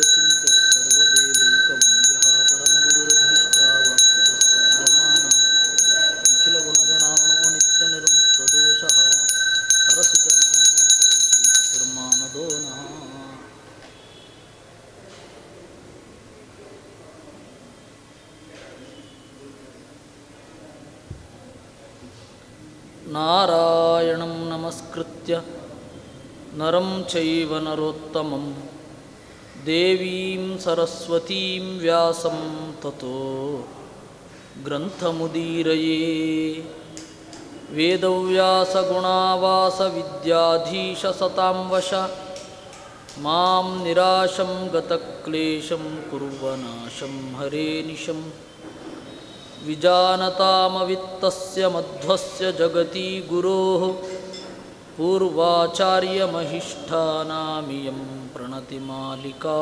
चिन्त्यः सर्वदेवैकवन्द्यः परमगुरुरभीष्टावाप्तितः सज्जनानां निखिलगुणगणाणो नित्यनिर्मुक्तदोषः सरसिजनयनोऽसौ श्रीपतिर्मानदो नः नारायणं नमस्कृत्य नरं चैव नरोत्तमं देवीं सरस्वतीं व्यासं ततो ग्रन्थमुदीरये वेदव्यासगुणावासविद्याधीशसतां वश मां निराशं गतक्लेशं कुर्वनाशं हरे निशम् विजानतामवित्तस्य मध्वस्य जगति गुरोः पूर्वाचार्यमहिष्ठानामियं प्रणतिमालिका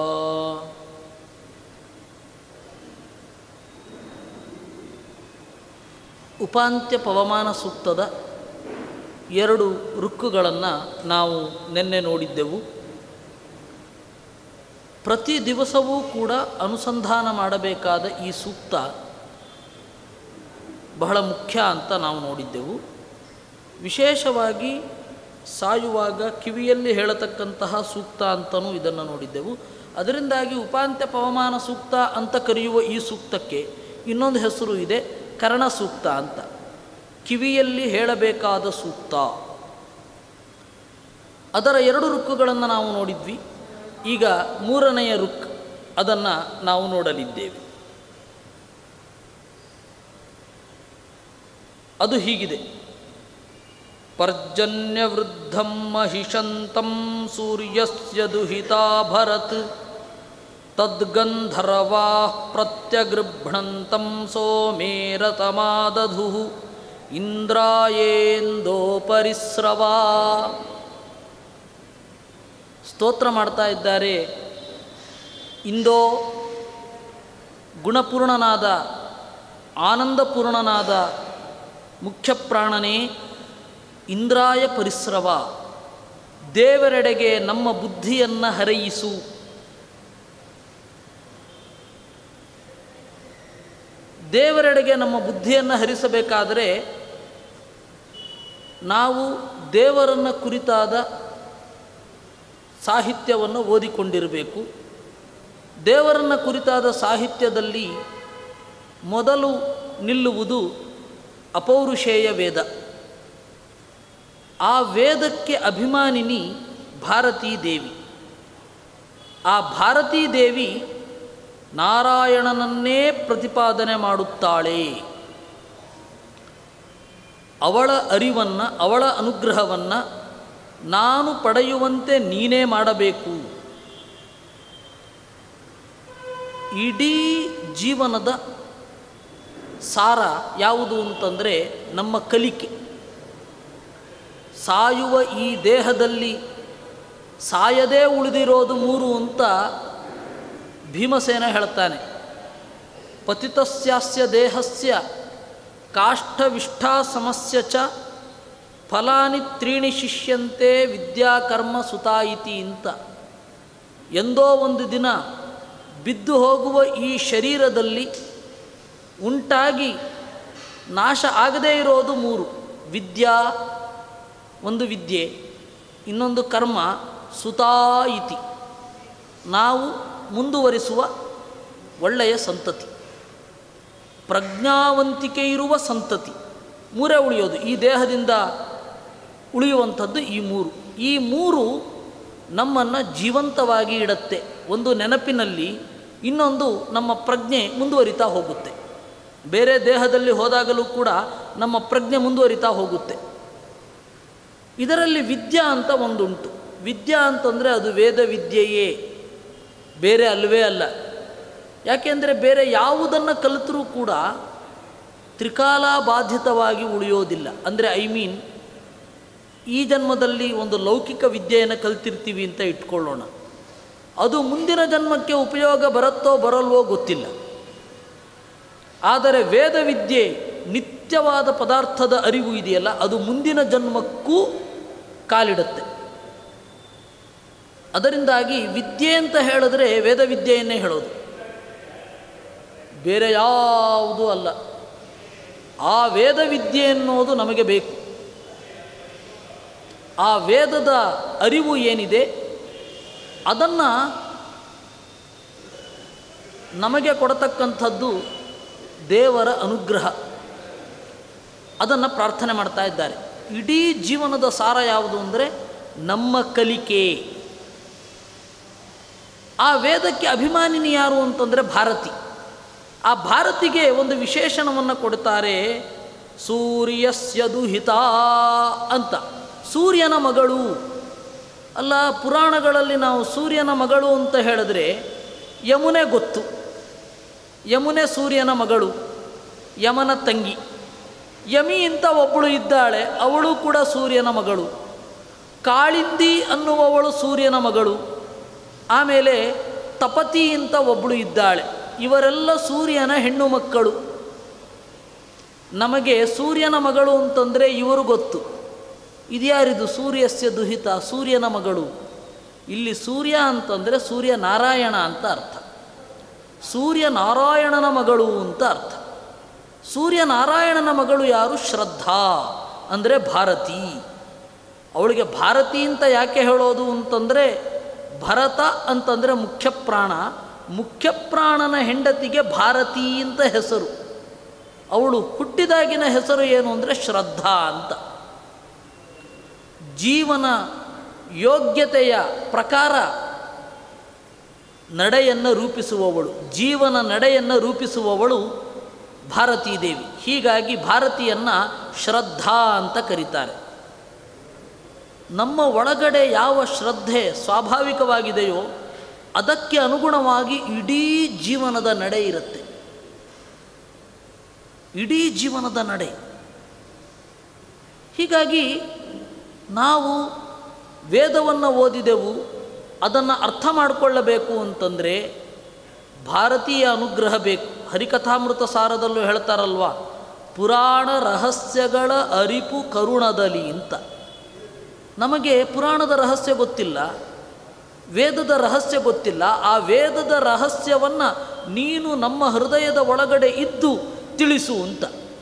ಉಪಾಂತ್ಯ ಪವಮಾನ ಸೂಕ್ತದ ಎರಡು ರುಕ್ಕುಗಳನ್ನು ನಾವು ನಿನ್ನೆ ನೋಡಿದ್ದೆವು ಪ್ರತಿ ದಿವಸವೂ ಕೂಡ ಅನುಸಂಧಾನ ಮಾಡಬೇಕಾದ ಈ ಸೂಕ್ತ ಬಹಳ ಮುಖ್ಯ ಅಂತ ನಾವು ನೋಡಿದ್ದೆವು ವಿಶೇಷವಾಗಿ ಸಾಯುವಾಗ ಕಿವಿಯಲ್ಲಿ ಹೇಳತಕ್ಕಂತಹ ಸೂಕ್ತ ಅಂತಲೂ ಇದನ್ನು ನೋಡಿದ್ದೆವು ಅದರಿಂದಾಗಿ ಉಪಾಂತ್ಯ ಪವಮಾನ ಸೂಕ್ತ ಅಂತ ಕರೆಯುವ ಈ ಸೂಕ್ತಕ್ಕೆ ಇನ್ನೊಂದು ಹೆಸರು ಇದೆ ಕರ್ಣ ಸೂಕ್ತ ಅಂತ ಕಿವಿಯಲ್ಲಿ ಹೇಳಬೇಕಾದ ಸೂಕ್ತ ಅದರ ಎರಡು ರುಕ್ಕುಗಳನ್ನು ನಾವು ನೋಡಿದ್ವಿ ಈಗ ಮೂರನೆಯ ರುಕ್ ಅದನ್ನು ನಾವು ನೋಡಲಿದ್ದೇವೆ ಅದು ಹೀಗಿದೆ ಪರ್ಜನ್ಯವೃದ್ಧಂ ಮಹಿಷಂತಂ ಸೂರ್ಯಸ್ಯ ದುಹಿತಾ ಭರತ್ ತದ್ಗಂಧರ್ವಾ ಪ್ರತ್ಯಗೃಭ್ಣಂತಂ ಸೋಮೇರತಮಾದಧು ಇಂದ್ರಾಯೇಂದೋ ಪರಿಸ್ರವಾ ಸ್ತೋತ್ರ ಮಾಡ್ತಾ ಇದ್ದಾರೆ ಇಂದೋ ಗುಣಪೂರ್ಣನಾದ ಆನಂದಪೂರ್ಣನಾದ ಮುಖ್ಯ ಪ್ರಾಣನೇ ಇಂದ್ರಾಯ ಪರಿಸ್ರವ ದೇವರೆಡೆಗೆ ನಮ್ಮ ಬುದ್ಧಿಯನ್ನು ಹರಯಿಸು ದೇವರೆಡೆಗೆ ನಮ್ಮ ಬುದ್ಧಿಯನ್ನು ಹರಿಸಬೇಕಾದರೆ ನಾವು ದೇವರನ್ನು ಕುರಿತಾದ ಸಾಹಿತ್ಯವನ್ನು ಓದಿಕೊಂಡಿರಬೇಕು ದೇವರನ್ನು ಕುರಿತಾದ ಸಾಹಿತ್ಯದಲ್ಲಿ ಮೊದಲು ನಿಲ್ಲುವುದು ಅಪೌರುಷೇಯ ವೇದ ಆ ವೇದಕ್ಕೆ ಅಭಿಮಾನಿನಿ ಭಾರತೀ ದೇವಿ ಆ ಭಾರತೀ ದೇವಿ ನಾರಾಯಣನನ್ನೇ ಪ್ರತಿಪಾದನೆ ಮಾಡುತ್ತಾಳೆ ಅವಳ ಅರಿವನ್ನು ಅವಳ ಅನುಗ್ರಹವನ್ನು ನಾನು ಪಡೆಯುವಂತೆ ನೀನೇ ಮಾಡಬೇಕು ಇಡೀ ಜೀವನದ ಸಾರ ಯಾವುದು ಅಂತಂದರೆ ನಮ್ಮ ಕಲಿಕೆ ಸಾಯುವ ಈ ದೇಹದಲ್ಲಿ ಸಾಯದೇ ಉಳಿದಿರೋದು ಮೂರು ಅಂತ ಭೀಮಸೇನ ಹೇಳ್ತಾನೆ ಪತಿತಸ್ಯಾಸ್ಯ ದೇಹಸ್ಯ ಕಾಷ್ಠವಿಷ್ಠಾ ಸಮಸ್ಯ ಚ ಫಲಾನಿ ತ್ರೀಣಿ ಶಿಷ್ಯಂತೆ ವಿದ್ಯಾಕರ್ಮ ಸುತಾಯಿತಿ ಅಂತ ಎಂದೋ ಒಂದು ದಿನ ಬಿದ್ದು ಹೋಗುವ ಈ ಶರೀರದಲ್ಲಿ ಉಂಟಾಗಿ ನಾಶ ಆಗದೇ ಇರೋದು ಮೂರು ವಿದ್ಯಾ ಒಂದು ವಿದ್ಯೆ ಇನ್ನೊಂದು ಕರ್ಮ ಸುತಾಯಿತಿ ನಾವು ಮುಂದುವರಿಸುವ ಒಳ್ಳೆಯ ಸಂತತಿ ಪ್ರಜ್ಞಾವಂತಿಕೆ ಇರುವ ಸಂತತಿ ಮೂರೇ ಉಳಿಯೋದು ಈ ದೇಹದಿಂದ ಉಳಿಯುವಂಥದ್ದು ಈ ಮೂರು ಈ ಮೂರು ನಮ್ಮನ್ನು ಜೀವಂತವಾಗಿ ಇಡತ್ತೆ ಒಂದು ನೆನಪಿನಲ್ಲಿ ಇನ್ನೊಂದು ನಮ್ಮ ಪ್ರಜ್ಞೆ ಮುಂದುವರಿತಾ ಹೋಗುತ್ತೆ ಬೇರೆ ದೇಹದಲ್ಲಿ ಹೋದಾಗಲೂ ಕೂಡ ನಮ್ಮ ಪ್ರಜ್ಞೆ ಮುಂದುವರಿತಾ ಹೋಗುತ್ತೆ ಇದರಲ್ಲಿ ವಿದ್ಯಾ ಅಂತ ಒಂದುಂಟು ವಿದ್ಯಾ ಅಂತಂದರೆ ಅದು ವೇದ ವಿದ್ಯೆಯೇ ಬೇರೆ ಅಲ್ಲವೇ ಅಲ್ಲ ಯಾಕೆಂದರೆ ಬೇರೆ ಯಾವುದನ್ನು ಕಲಿತರೂ ಕೂಡ ತ್ರಿಕಾಲಾಬಾಧಿತವಾಗಿ ಉಳಿಯೋದಿಲ್ಲ ಅಂದರೆ ಐ ಮೀನ್ ಈ ಜನ್ಮದಲ್ಲಿ ಒಂದು ಲೌಕಿಕ ವಿದ್ಯೆಯನ್ನು ಕಲ್ತಿರ್ತೀವಿ ಅಂತ ಇಟ್ಕೊಳ್ಳೋಣ ಅದು ಮುಂದಿನ ಜನ್ಮಕ್ಕೆ ಉಪಯೋಗ ಬರುತ್ತೋ ಬರಲ್ವೋ ಗೊತ್ತಿಲ್ಲ ಆದರೆ ವೇದ ವಿದ್ಯೆ ನಿತ್ಯವಾದ ಪದಾರ್ಥದ ಅರಿವು ಇದೆಯಲ್ಲ ಅದು ಮುಂದಿನ ಜನ್ಮಕ್ಕೂ ಕಾಲಿಡುತ್ತೆ ಅದರಿಂದಾಗಿ ವಿದ್ಯೆ ಅಂತ ಹೇಳಿದ್ರೆ ವೇದ ವಿದ್ಯೆಯನ್ನೇ ಹೇಳೋದು ಬೇರೆ ಯಾವುದೂ ಅಲ್ಲ ಆ ವೇದ ವಿದ್ಯೆ ಎನ್ನುವುದು ನಮಗೆ ಬೇಕು ಆ ವೇದದ ಅರಿವು ಏನಿದೆ ಅದನ್ನು ನಮಗೆ ಕೊಡತಕ್ಕಂಥದ್ದು ದೇವರ ಅನುಗ್ರಹ ಅದನ್ನು ಪ್ರಾರ್ಥನೆ ಮಾಡ್ತಾ ಇದ್ದಾರೆ ಇಡೀ ಜೀವನದ ಸಾರ ಯಾವುದು ಅಂದರೆ ನಮ್ಮ ಕಲಿಕೆ ಆ ವೇದಕ್ಕೆ ಅಭಿಮಾನಿನಿ ಯಾರು ಅಂತಂದರೆ ಭಾರತಿ ಆ ಭಾರತಿಗೆ ಒಂದು ವಿಶೇಷಣವನ್ನು ಕೊಡ್ತಾರೆ ಸೂರ್ಯಸ್ಯ ದುಹಿತ ಅಂತ ಸೂರ್ಯನ ಮಗಳು ಅಲ್ಲ ಪುರಾಣಗಳಲ್ಲಿ ನಾವು ಸೂರ್ಯನ ಮಗಳು ಅಂತ ಹೇಳಿದ್ರೆ ಯಮುನೆ ಗೊತ್ತು ಯಮುನೆ ಸೂರ್ಯನ ಮಗಳು ಯಮನ ತಂಗಿ ಯಮಿ ಅಂತ ಒಬ್ಬಳು ಇದ್ದಾಳೆ ಅವಳು ಕೂಡ ಸೂರ್ಯನ ಮಗಳು ಕಾಳಿಂದಿ ಅನ್ನುವವಳು ಸೂರ್ಯನ ಮಗಳು ಆಮೇಲೆ ತಪತಿ ಅಂತ ಒಬ್ಬಳು ಇದ್ದಾಳೆ ಇವರೆಲ್ಲ ಸೂರ್ಯನ ಹೆಣ್ಣು ಮಕ್ಕಳು ನಮಗೆ ಸೂರ್ಯನ ಮಗಳು ಅಂತಂದರೆ ಇವರು ಗೊತ್ತು ಇದ್ಯಾರಿದು ಸೂರ್ಯಸ್ಯ ದುಹಿತ ಸೂರ್ಯನ ಮಗಳು ಇಲ್ಲಿ ಸೂರ್ಯ ಅಂತಂದರೆ ಸೂರ್ಯ ನಾರಾಯಣ ಅಂತ ಅರ್ಥ ಸೂರ್ಯ ನಾರಾಯಣನ ಮಗಳು ಅಂತ ಅರ್ಥ ಸೂರ್ಯ ನಾರಾಯಣನ ಮಗಳು ಯಾರು ಶ್ರದ್ಧಾ ಅಂದರೆ ಭಾರತಿ ಅವಳಿಗೆ ಭಾರತಿ ಅಂತ ಯಾಕೆ ಹೇಳೋದು ಅಂತಂದರೆ ಭರತ ಅಂತಂದರೆ ಮುಖ್ಯ ಪ್ರಾಣ ಮುಖ್ಯ ಪ್ರಾಣನ ಹೆಂಡತಿಗೆ ಭಾರತಿ ಅಂತ ಹೆಸರು ಅವಳು ಹುಟ್ಟಿದಾಗಿನ ಹೆಸರು ಏನು ಅಂದರೆ ಶ್ರದ್ಧಾ ಅಂತ ಜೀವನ ಯೋಗ್ಯತೆಯ ಪ್ರಕಾರ ನಡೆಯನ್ನು ರೂಪಿಸುವವಳು ಜೀವನ ನಡೆಯನ್ನು ರೂಪಿಸುವವಳು ಭಾರತೀ ದೇವಿ ಹೀಗಾಗಿ ಭಾರತಿಯನ್ನು ಶ್ರದ್ಧಾ ಅಂತ ಕರೀತಾರೆ ನಮ್ಮ ಒಳಗಡೆ ಯಾವ ಶ್ರದ್ಧೆ ಸ್ವಾಭಾವಿಕವಾಗಿದೆಯೋ ಅದಕ್ಕೆ ಅನುಗುಣವಾಗಿ ಇಡೀ ಜೀವನದ ನಡೆ ಇರುತ್ತೆ ಇಡೀ ಜೀವನದ ನಡೆ ಹೀಗಾಗಿ ನಾವು ವೇದವನ್ನು ಓದಿದೆವು ಅದನ್ನು ಅರ್ಥ ಮಾಡಿಕೊಳ್ಳಬೇಕು ಅಂತಂದರೆ ಭಾರತೀಯ ಅನುಗ್ರಹ ಬೇಕು ಹರಿಕಥಾಮೃತ ಸಾರದಲ್ಲೂ ಹೇಳ್ತಾರಲ್ವ ಪುರಾಣ ರಹಸ್ಯಗಳ ಅರಿಪು ಕರುಣದಲ್ಲಿ ಅಂತ ನಮಗೆ ಪುರಾಣದ ರಹಸ್ಯ ಗೊತ್ತಿಲ್ಲ ವೇದದ ರಹಸ್ಯ ಗೊತ್ತಿಲ್ಲ ಆ ವೇದದ ರಹಸ್ಯವನ್ನು ನೀನು ನಮ್ಮ ಹೃದಯದ ಒಳಗಡೆ ಇದ್ದು ತಿಳಿಸು ಅಂತ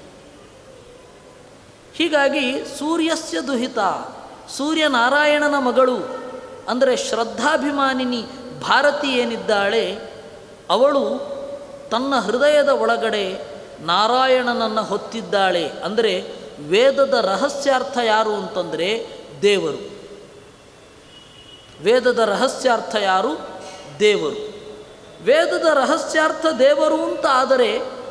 ಹೀಗಾಗಿ ಸೂರ್ಯಸ್ಯ ದುಹಿತ ಸೂರ್ಯನಾರಾಯಣನ ಮಗಳು ಅಂದರೆ ಶ್ರದ್ಧಾಭಿಮಾನಿನಿ ಭಾರತಿ ಏನಿದ್ದಾಳೆ ಅವಳು ತನ್ನ ಹೃದಯದ ಒಳಗಡೆ ನಾರಾಯಣನನ್ನು ಹೊತ್ತಿದ್ದಾಳೆ ಅಂದರೆ ವೇದದ ರಹಸ್ಯಾರ್ಥ ಯಾರು ಅಂತಂದರೆ ದೇವರು ವೇದದ ರಹಸ್ಯಾರ್ಥ ಯಾರು ದೇವರು ವೇದದ ರಹಸ್ಯಾರ್ಥ ದೇವರು ಅಂತ ಆದರೆ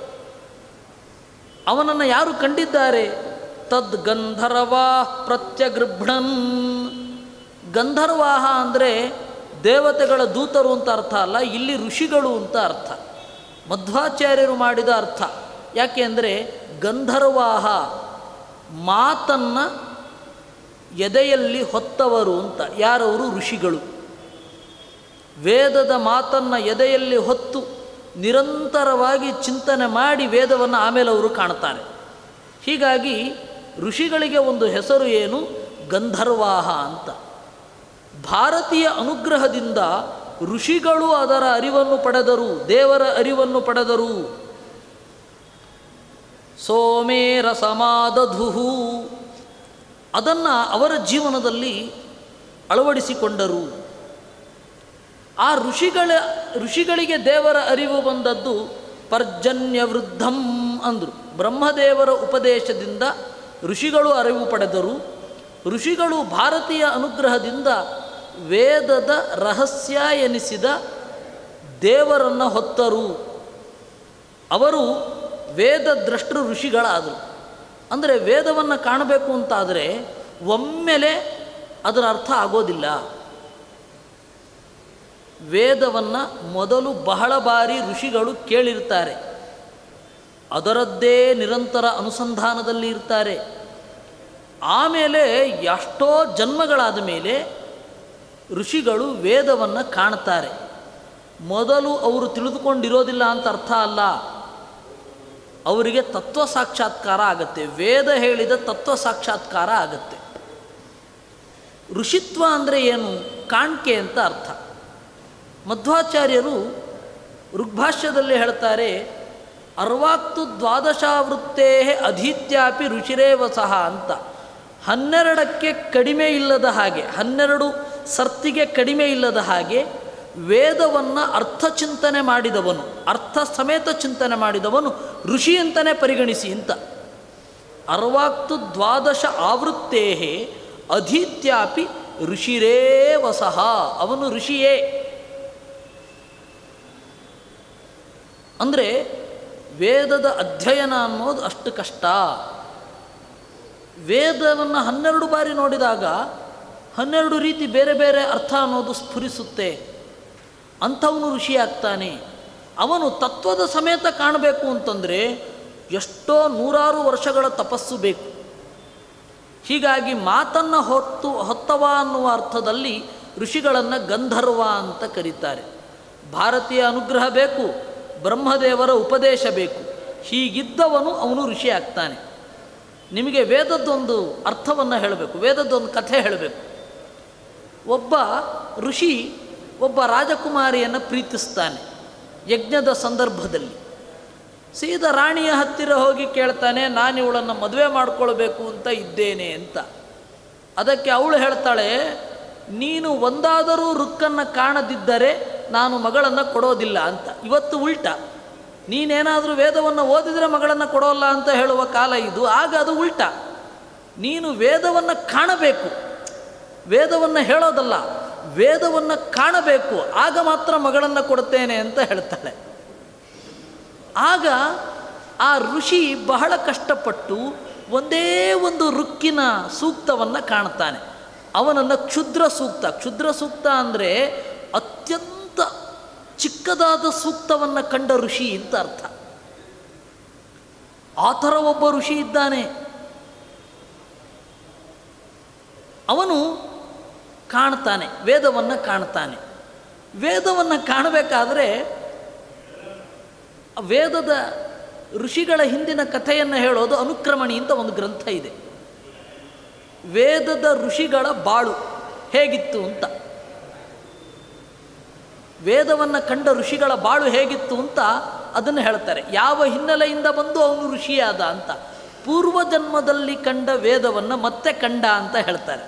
ಅವನನ್ನು ಯಾರು ಕಂಡಿದ್ದಾರೆ ತದ್ ಗಂಧರ್ವಾ ಪ್ರತ್ಯಗೃಭ್ಣನ್ ಗಂಧರ್ವಾಹ ಅಂದರೆ ದೇವತೆಗಳ ದೂತರು ಅಂತ ಅರ್ಥ ಅಲ್ಲ ಇಲ್ಲಿ ಋಷಿಗಳು ಅಂತ ಅರ್ಥ ಮಧ್ವಾಚಾರ್ಯರು ಮಾಡಿದ ಅರ್ಥ ಯಾಕೆ ಅಂದರೆ ಗಂಧರ್ವಾಹ ಮಾತನ್ನು ಎದೆಯಲ್ಲಿ ಹೊತ್ತವರು ಅಂತ ಯಾರವರು ಋಷಿಗಳು ವೇದದ ಮಾತನ್ನು ಎದೆಯಲ್ಲಿ ಹೊತ್ತು ನಿರಂತರವಾಗಿ ಚಿಂತನೆ ಮಾಡಿ ವೇದವನ್ನು ಆಮೇಲೆ ಅವರು ಕಾಣ್ತಾರೆ ಹೀಗಾಗಿ ಋಷಿಗಳಿಗೆ ಒಂದು ಹೆಸರು ಏನು ಗಂಧರ್ವಾಹ ಅಂತ ಭಾರತೀಯ ಅನುಗ್ರಹದಿಂದ ಋಷಿಗಳು ಅದರ ಅರಿವನ್ನು ಪಡೆದರು ದೇವರ ಅರಿವನ್ನು ಪಡೆದರು ಸೋಮೇರ ಸಮಾದಧುಹು ಅದನ್ನು ಅವರ ಜೀವನದಲ್ಲಿ ಅಳವಡಿಸಿಕೊಂಡರು ಆ ಋಷಿಗಳ ಋಷಿಗಳಿಗೆ ದೇವರ ಅರಿವು ಬಂದದ್ದು ಪರ್ಜನ್ಯ ವೃದ್ಧಂ ಅಂದರು ಬ್ರಹ್ಮದೇವರ ಉಪದೇಶದಿಂದ ಋಷಿಗಳು ಅರಿವು ಪಡೆದರು ಋಷಿಗಳು ಭಾರತೀಯ ಅನುಗ್ರಹದಿಂದ ವೇದದ ರಹಸ್ಯ ಎನಿಸಿದ ದೇವರನ್ನು ಹೊತ್ತರು ಅವರು ವೇದ ದ್ರಷ್ಟರು ಋಷಿಗಳಾದರು ಅಂದರೆ ವೇದವನ್ನು ಕಾಣಬೇಕು ಅಂತಾದರೆ ಒಮ್ಮೆಲೆ ಅದರ ಅರ್ಥ ಆಗೋದಿಲ್ಲ ವೇದವನ್ನು ಮೊದಲು ಬಹಳ ಬಾರಿ ಋಷಿಗಳು ಕೇಳಿರ್ತಾರೆ ಅದರದ್ದೇ ನಿರಂತರ ಅನುಸಂಧಾನದಲ್ಲಿ ಇರ್ತಾರೆ ಆಮೇಲೆ ಎಷ್ಟೋ ಜನ್ಮಗಳಾದ ಮೇಲೆ ಋಷಿಗಳು ವೇದವನ್ನು ಕಾಣ್ತಾರೆ ಮೊದಲು ಅವರು ತಿಳಿದುಕೊಂಡಿರೋದಿಲ್ಲ ಅಂತ ಅರ್ಥ ಅಲ್ಲ ಅವರಿಗೆ ತತ್ವ ಸಾಕ್ಷಾತ್ಕಾರ ಆಗತ್ತೆ ವೇದ ಹೇಳಿದ ತತ್ವ ಸಾಕ್ಷಾತ್ಕಾರ ಆಗತ್ತೆ ಋಷಿತ್ವ ಅಂದರೆ ಏನು ಕಾಣ್ಕೆ ಅಂತ ಅರ್ಥ ಮಧ್ವಾಚಾರ್ಯರು ಋಗ್ಭಾಷ್ಯದಲ್ಲಿ ಹೇಳ್ತಾರೆ ಅರ್ವಾಕ್ತು ದ್ವಾದಶಾವೃತ್ತೇ ಅಧೀತ್ಯಾಪಿ ಋಷಿರೇವ ಸಹ ಅಂತ ಹನ್ನೆರಡಕ್ಕೆ ಕಡಿಮೆ ಇಲ್ಲದ ಹಾಗೆ ಹನ್ನೆರಡು ಸರ್ತಿಗೆ ಕಡಿಮೆ ಇಲ್ಲದ ಹಾಗೆ ವೇದವನ್ನು ಅರ್ಥಚಿಂತನೆ ಮಾಡಿದವನು ಅರ್ಥ ಸಮೇತ ಚಿಂತನೆ ಮಾಡಿದವನು ಋಷಿ ಅಂತಲೇ ಪರಿಗಣಿಸಿ ಅಂತ ಅರ್ವಾಕ್ತು ದ್ವಾದಶ ಆವೃತ್ತೇ ಅಧೀತ್ಯಾಪಿ ಋಷಿರೇವ ಸಹ ಅವನು ಋಷಿಯೇ ಅಂದರೆ ವೇದದ ಅಧ್ಯಯನ ಅನ್ನೋದು ಅಷ್ಟು ಕಷ್ಟ ವೇದವನ್ನು ಹನ್ನೆರಡು ಬಾರಿ ನೋಡಿದಾಗ ಹನ್ನೆರಡು ರೀತಿ ಬೇರೆ ಬೇರೆ ಅರ್ಥ ಅನ್ನೋದು ಸ್ಫುರಿಸುತ್ತೆ ಅಂಥವನು ಋಷಿಯಾಗ್ತಾನೆ ಅವನು ತತ್ವದ ಸಮೇತ ಕಾಣಬೇಕು ಅಂತಂದರೆ ಎಷ್ಟೋ ನೂರಾರು ವರ್ಷಗಳ ತಪಸ್ಸು ಬೇಕು ಹೀಗಾಗಿ ಮಾತನ್ನು ಹೊತ್ತು ಹೊತ್ತವ ಅನ್ನುವ ಅರ್ಥದಲ್ಲಿ ಋಷಿಗಳನ್ನು ಗಂಧರ್ವ ಅಂತ ಕರೀತಾರೆ ಭಾರತೀಯ ಅನುಗ್ರಹ ಬೇಕು ಬ್ರಹ್ಮದೇವರ ಉಪದೇಶ ಬೇಕು ಹೀಗಿದ್ದವನು ಅವನು ಋಷಿ ಆಗ್ತಾನೆ ನಿಮಗೆ ವೇದದ್ದೊಂದು ಅರ್ಥವನ್ನು ಹೇಳಬೇಕು ವೇದದ್ದೊಂದು ಕಥೆ ಹೇಳಬೇಕು ಒಬ್ಬ ಋಷಿ ಒಬ್ಬ ರಾಜಕುಮಾರಿಯನ್ನು ಪ್ರೀತಿಸ್ತಾನೆ ಯಜ್ಞದ ಸಂದರ್ಭದಲ್ಲಿ ಸೀದಾ ರಾಣಿಯ ಹತ್ತಿರ ಹೋಗಿ ಕೇಳ್ತಾನೆ ನಾನು ಇವಳನ್ನು ಮದುವೆ ಮಾಡ್ಕೊಳ್ಬೇಕು ಅಂತ ಇದ್ದೇನೆ ಅಂತ ಅದಕ್ಕೆ ಅವಳು ಹೇಳ್ತಾಳೆ ನೀನು ಒಂದಾದರೂ ರುಕ್ಕನ್ನು ಕಾಣದಿದ್ದರೆ ನಾನು ಮಗಳನ್ನು ಕೊಡೋದಿಲ್ಲ ಅಂತ ಇವತ್ತು ಉಲ್ಟ ನೀನೇನಾದರೂ ವೇದವನ್ನು ಓದಿದರೆ ಮಗಳನ್ನು ಕೊಡೋಲ್ಲ ಅಂತ ಹೇಳುವ ಕಾಲ ಇದು ಆಗ ಅದು ಉಲ್ಟ ನೀನು ವೇದವನ್ನು ಕಾಣಬೇಕು ವೇದವನ್ನು ಹೇಳೋದಲ್ಲ ವೇದವನ್ನು ಕಾಣಬೇಕು ಆಗ ಮಾತ್ರ ಮಗಳನ್ನು ಕೊಡ್ತೇನೆ ಅಂತ ಹೇಳ್ತಾಳೆ ಆಗ ಆ ಋಷಿ ಬಹಳ ಕಷ್ಟಪಟ್ಟು ಒಂದೇ ಒಂದು ರುಕ್ಕಿನ ಸೂಕ್ತವನ್ನು ಕಾಣ್ತಾನೆ ಅವನನ್ನು ಕ್ಷುದ್ರ ಸೂಕ್ತ ಕ್ಷುದ್ರ ಸೂಕ್ತ ಅಂದರೆ ಅತ್ಯಂತ ಚಿಕ್ಕದಾದ ಸೂಕ್ತವನ್ನು ಕಂಡ ಋಷಿ ಅಂತ ಅರ್ಥ ಆ ಥರ ಒಬ್ಬ ಋಷಿ ಇದ್ದಾನೆ ಅವನು ಕಾಣ್ತಾನೆ ವೇದವನ್ನು ಕಾಣ್ತಾನೆ ವೇದವನ್ನು ಕಾಣಬೇಕಾದ್ರೆ ವೇದದ ಋಷಿಗಳ ಹಿಂದಿನ ಕಥೆಯನ್ನು ಹೇಳೋದು ಅನುಕ್ರಮಣಿ ಅಂತ ಒಂದು ಗ್ರಂಥ ಇದೆ ವೇದದ ಋಷಿಗಳ ಬಾಳು ಹೇಗಿತ್ತು ಅಂತ ವೇದವನ್ನು ಕಂಡ ಋಷಿಗಳ ಬಾಳು ಹೇಗಿತ್ತು ಅಂತ ಅದನ್ನು ಹೇಳ್ತಾರೆ ಯಾವ ಹಿನ್ನೆಲೆಯಿಂದ ಬಂದು ಅವನು ಋಷಿಯಾದ ಅಂತ ಪೂರ್ವ ಜನ್ಮದಲ್ಲಿ ಕಂಡ ವೇದವನ್ನು ಮತ್ತೆ ಕಂಡ ಅಂತ ಹೇಳ್ತಾರೆ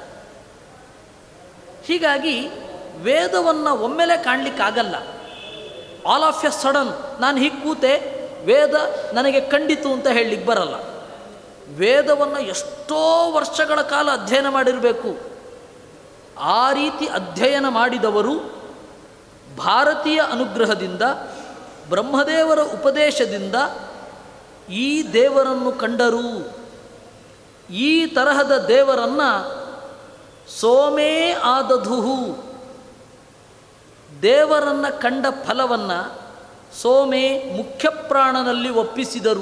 ಹೀಗಾಗಿ ವೇದವನ್ನು ಒಮ್ಮೆಲೆ ಕಾಣಲಿಕ್ಕಾಗಲ್ಲ ಆಲ್ ಆಫ್ ಎ ಸಡನ್ ನಾನು ಹೀಗೆ ಕೂತೆ ವೇದ ನನಗೆ ಕಂಡಿತು ಅಂತ ಹೇಳಲಿಕ್ಕೆ ಬರಲ್ಲ ವೇದವನ್ನು ಎಷ್ಟೋ ವರ್ಷಗಳ ಕಾಲ ಅಧ್ಯಯನ ಮಾಡಿರಬೇಕು ಆ ರೀತಿ ಅಧ್ಯಯನ ಮಾಡಿದವರು ಭಾರತೀಯ ಅನುಗ್ರಹದಿಂದ ಬ್ರಹ್ಮದೇವರ ಉಪದೇಶದಿಂದ ಈ ದೇವರನ್ನು ಕಂಡರು ಈ ತರಹದ ದೇವರನ್ನು ಸೋಮೇ ಆದಧುಹು ದೇವರನ್ನು ಕಂಡ ಫಲವನ್ನು ಸೋಮೆ ಮುಖ್ಯ ಪ್ರಾಣನಲ್ಲಿ ಒಪ್ಪಿಸಿದರು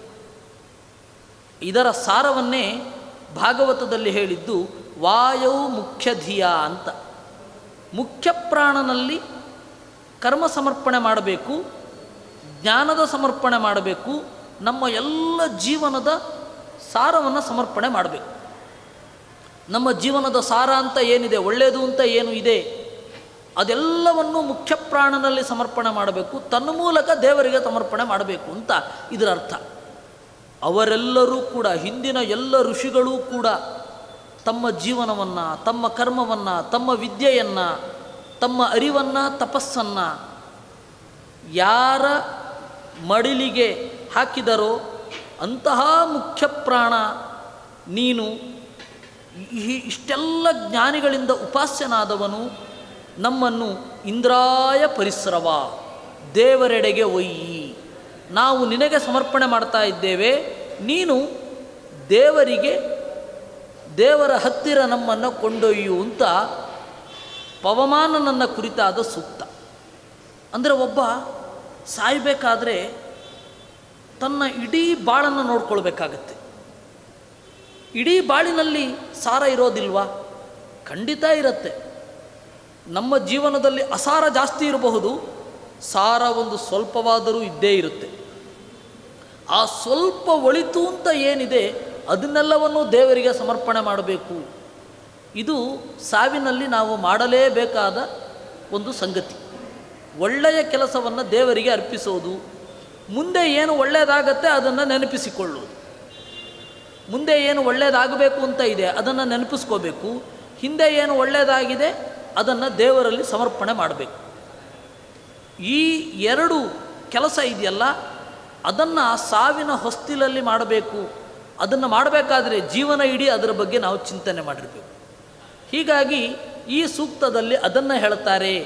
ಇದರ ಸಾರವನ್ನೇ ಭಾಗವತದಲ್ಲಿ ಹೇಳಿದ್ದು ವಾಯೌ ಮುಖ್ಯಧಿಯ ಅಂತ ಮುಖ್ಯ ಪ್ರಾಣನಲ್ಲಿ ಕರ್ಮ ಸಮರ್ಪಣೆ ಮಾಡಬೇಕು ಜ್ಞಾನದ ಸಮರ್ಪಣೆ ಮಾಡಬೇಕು ನಮ್ಮ ಎಲ್ಲ ಜೀವನದ ಸಾರವನ್ನು ಸಮರ್ಪಣೆ ಮಾಡಬೇಕು ನಮ್ಮ ಜೀವನದ ಸಾರ ಅಂತ ಏನಿದೆ ಒಳ್ಳೆಯದು ಅಂತ ಏನು ಇದೆ ಅದೆಲ್ಲವನ್ನು ಮುಖ್ಯ ಪ್ರಾಣನಲ್ಲಿ ಸಮರ್ಪಣೆ ಮಾಡಬೇಕು ತನ್ನ ಮೂಲಕ ದೇವರಿಗೆ ಸಮರ್ಪಣೆ ಮಾಡಬೇಕು ಅಂತ ಇದರ ಅರ್ಥ ಅವರೆಲ್ಲರೂ ಕೂಡ ಹಿಂದಿನ ಎಲ್ಲ ಋಷಿಗಳೂ ಕೂಡ ತಮ್ಮ ಜೀವನವನ್ನು ತಮ್ಮ ಕರ್ಮವನ್ನು ತಮ್ಮ ವಿದ್ಯೆಯನ್ನು ತಮ್ಮ ಅರಿವನ್ನು ತಪಸ್ಸನ್ನು ಯಾರ ಮಡಿಲಿಗೆ ಹಾಕಿದರೋ ಅಂತಹ ಮುಖ್ಯ ಪ್ರಾಣ ನೀನು ಈ ಇಷ್ಟೆಲ್ಲ ಜ್ಞಾನಿಗಳಿಂದ ಉಪಾಸ್ಯನಾದವನು ನಮ್ಮನ್ನು ಇಂದ್ರಾಯ ಪರಿಶ್ರವ ದೇವರೆಡೆಗೆ ಒಯ್ಯಿ ನಾವು ನಿನಗೆ ಸಮರ್ಪಣೆ ಮಾಡ್ತಾ ಇದ್ದೇವೆ ನೀನು ದೇವರಿಗೆ ದೇವರ ಹತ್ತಿರ ನಮ್ಮನ್ನು ಕೊಂಡೊಯ್ಯು ಅಂತ ಪವಮಾನನನ್ನ ಕುರಿತಾದ ಸೂಕ್ತ ಅಂದರೆ ಒಬ್ಬ ಸಾಯಬೇಕಾದ್ರೆ ತನ್ನ ಇಡೀ ಬಾಳನ್ನು ನೋಡ್ಕೊಳ್ಬೇಕಾಗತ್ತೆ ಇಡೀ ಬಾಳಿನಲ್ಲಿ ಸಾರ ಇರೋದಿಲ್ವಾ ಖಂಡಿತ ಇರುತ್ತೆ ನಮ್ಮ ಜೀವನದಲ್ಲಿ ಅಸಾರ ಜಾಸ್ತಿ ಇರಬಹುದು ಸಾರ ಒಂದು ಸ್ವಲ್ಪವಾದರೂ ಇದ್ದೇ ಇರುತ್ತೆ ಆ ಸ್ವಲ್ಪ ಒಳಿತು ಅಂತ ಏನಿದೆ ಅದನ್ನೆಲ್ಲವನ್ನು ದೇವರಿಗೆ ಸಮರ್ಪಣೆ ಮಾಡಬೇಕು ಇದು ಸಾವಿನಲ್ಲಿ ನಾವು ಮಾಡಲೇಬೇಕಾದ ಒಂದು ಸಂಗತಿ ಒಳ್ಳೆಯ ಕೆಲಸವನ್ನು ದೇವರಿಗೆ ಅರ್ಪಿಸೋದು ಮುಂದೆ ಏನು ಒಳ್ಳೆಯದಾಗತ್ತೆ ಅದನ್ನು ನೆನಪಿಸಿಕೊಳ್ಳುವುದು ಮುಂದೆ ಏನು ಒಳ್ಳೆಯದಾಗಬೇಕು ಅಂತ ಇದೆ ಅದನ್ನು ನೆನಪಿಸ್ಕೋಬೇಕು ಹಿಂದೆ ಏನು ಒಳ್ಳೆಯದಾಗಿದೆ ಅದನ್ನು ದೇವರಲ್ಲಿ ಸಮರ್ಪಣೆ ಮಾಡಬೇಕು ಈ ಎರಡು ಕೆಲಸ ಇದೆಯಲ್ಲ ಅದನ್ನು ಸಾವಿನ ಹೊಸ್ತಿಲಲ್ಲಿ ಮಾಡಬೇಕು ಅದನ್ನು ಮಾಡಬೇಕಾದ್ರೆ ಜೀವನ ಇಡೀ ಅದರ ಬಗ್ಗೆ ನಾವು ಚಿಂತನೆ ಮಾಡಿರಬೇಕು ಹೀಗಾಗಿ ಈ ಸೂಕ್ತದಲ್ಲಿ ಅದನ್ನು ಹೇಳ್ತಾರೆ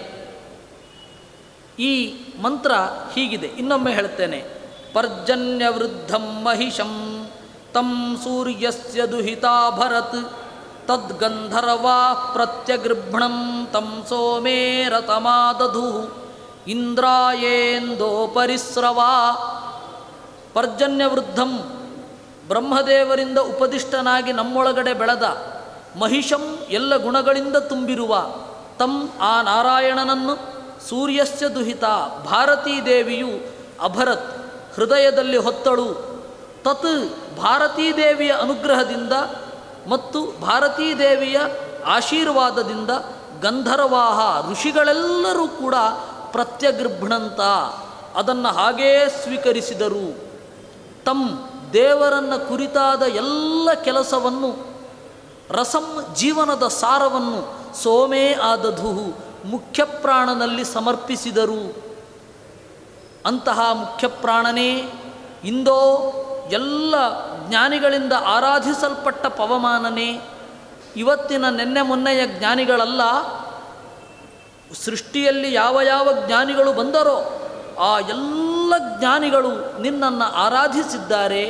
ಈ ಮಂತ್ರ ಹೀಗಿದೆ ಇನ್ನೊಮ್ಮೆ ಹೇಳ್ತೇನೆ ಪರ್ಜನ್ಯ ವೃದ್ಧಂ ಮಹಿಷಂ ತಂ ಸೂರ್ಯಸ್ಯ ದುಹಿತಾಭರತ್ ತದ್ಗಂಧರ್ವಾ ಪ್ರತ್ಯಗೃಭ್ಣಂ ತಂ ಸೋಮೇರತಮಾದಧು ಇಂದ್ರಾಯೇಂದೋ ಪರಿಸ್ರವಾ ಪರ್ಜನ್ಯ ವೃದ್ಧಂ ಬ್ರಹ್ಮದೇವರಿಂದ ಉಪದಿಷ್ಟನಾಗಿ ನಮ್ಮೊಳಗಡೆ ಬೆಳೆದ ಮಹಿಷಂ ಎಲ್ಲ ಗುಣಗಳಿಂದ ತುಂಬಿರುವ ತಂ ಆ ನಾರಾಯಣನನ್ನು ಸೂರ್ಯಸ್ಯ ದುಹಿತ ಭಾರತೀ ದೇವಿಯು ಅಭರತ್ ಹೃದಯದಲ್ಲಿ ಹೊತ್ತಳು ತತ್ ಭಾರತೀ ದೇವಿಯ ಅನುಗ್ರಹದಿಂದ ಮತ್ತು ಭಾರತೀ ದೇವಿಯ ಆಶೀರ್ವಾದದಿಂದ ಗಂಧರ್ವಾಹ ಋಷಿಗಳೆಲ್ಲರೂ ಕೂಡ ಪ್ರತ್ಯಗೃಭ್ಣಂತ ಅದನ್ನು ಹಾಗೇ ಸ್ವೀಕರಿಸಿದರು ತಮ್ ದೇವರನ್ನು ಕುರಿತಾದ ಎಲ್ಲ ಕೆಲಸವನ್ನು ರಸಂ ಜೀವನದ ಸಾರವನ್ನು ಸೋಮೇ ಆದಧು ಮುಖ್ಯ ಪ್ರಾಣನಲ್ಲಿ ಸಮರ್ಪಿಸಿದರು ಅಂತಹ ಮುಖ್ಯ ಪ್ರಾಣನೇ ಇಂದೋ ಎಲ್ಲ ಜ್ಞಾನಿಗಳಿಂದ ಆರಾಧಿಸಲ್ಪಟ್ಟ ಪವಮಾನನೇ ಇವತ್ತಿನ ನೆನ್ನೆ ಮೊನ್ನೆಯ ಜ್ಞಾನಿಗಳಲ್ಲ ಸೃಷ್ಟಿಯಲ್ಲಿ ಯಾವ ಯಾವ ಜ್ಞಾನಿಗಳು ಬಂದರೋ ಆ ಎಲ್ಲ ಜ್ಞಾನಿಗಳು ನಿನ್ನನ್ನು ಆರಾಧಿಸಿದ್ದಾರೆ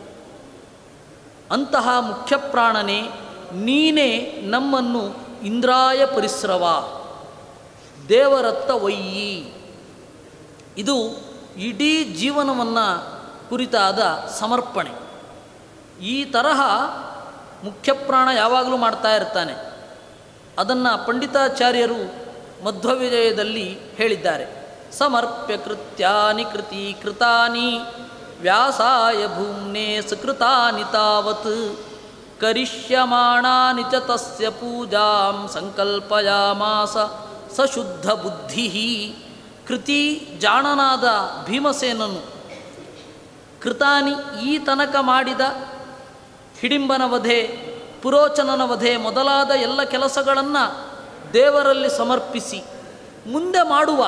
ಅಂತಹ ಮುಖ್ಯ ಪ್ರಾಣನೇ ನೀನೇ ನಮ್ಮನ್ನು ಇಂದ್ರಾಯ ಪರಿಸ್ರವ ದೇವರತ್ತ ಒಯ್ಯಿ ಇದು ಇಡೀ ಜೀವನವನ್ನು ಕುರಿತಾದ ಸಮರ್ಪಣೆ ಈ ತರಹ ಮುಖ್ಯ ಪ್ರಾಣ ಯಾವಾಗಲೂ ಮಾಡ್ತಾ ಇರ್ತಾನೆ ಅದನ್ನು ಪಂಡಿತಾಚಾರ್ಯರು ಮಧ್ವವಿಜಯದಲ್ಲಿ ಹೇಳಿದ್ದಾರೆ ಸಮರ್ಪ್ಯ ಕೃತ್ಯಾನಿ ಕೃತಿ ಕೃತಾನಿ ವ್ಯಾಸಾಯ ಭೂಮ್ನೆ ಸುಕೃತಾನಿ ತಾವತ್ ಕರಿಷ್ಯಮಾಣಾನಿ ಚ ತಸ್ಯ ಪೂಜಾಂ ಸಂಕಲ್ಪಯಾಮಾಸ ಸಶುದ್ಧ ಬುದ್ಧಿ ಕೃತಿ ಜಾಣನಾದ ಭೀಮಸೇನನು ಕೃತಾನಿ ಈ ತನಕ ಮಾಡಿದ ಹಿಡಿಂಬನ ವಧೆ ಪುರೋಚನನ ವಧೆ ಮೊದಲಾದ ಎಲ್ಲ ಕೆಲಸಗಳನ್ನು ದೇವರಲ್ಲಿ ಸಮರ್ಪಿಸಿ ಮುಂದೆ ಮಾಡುವ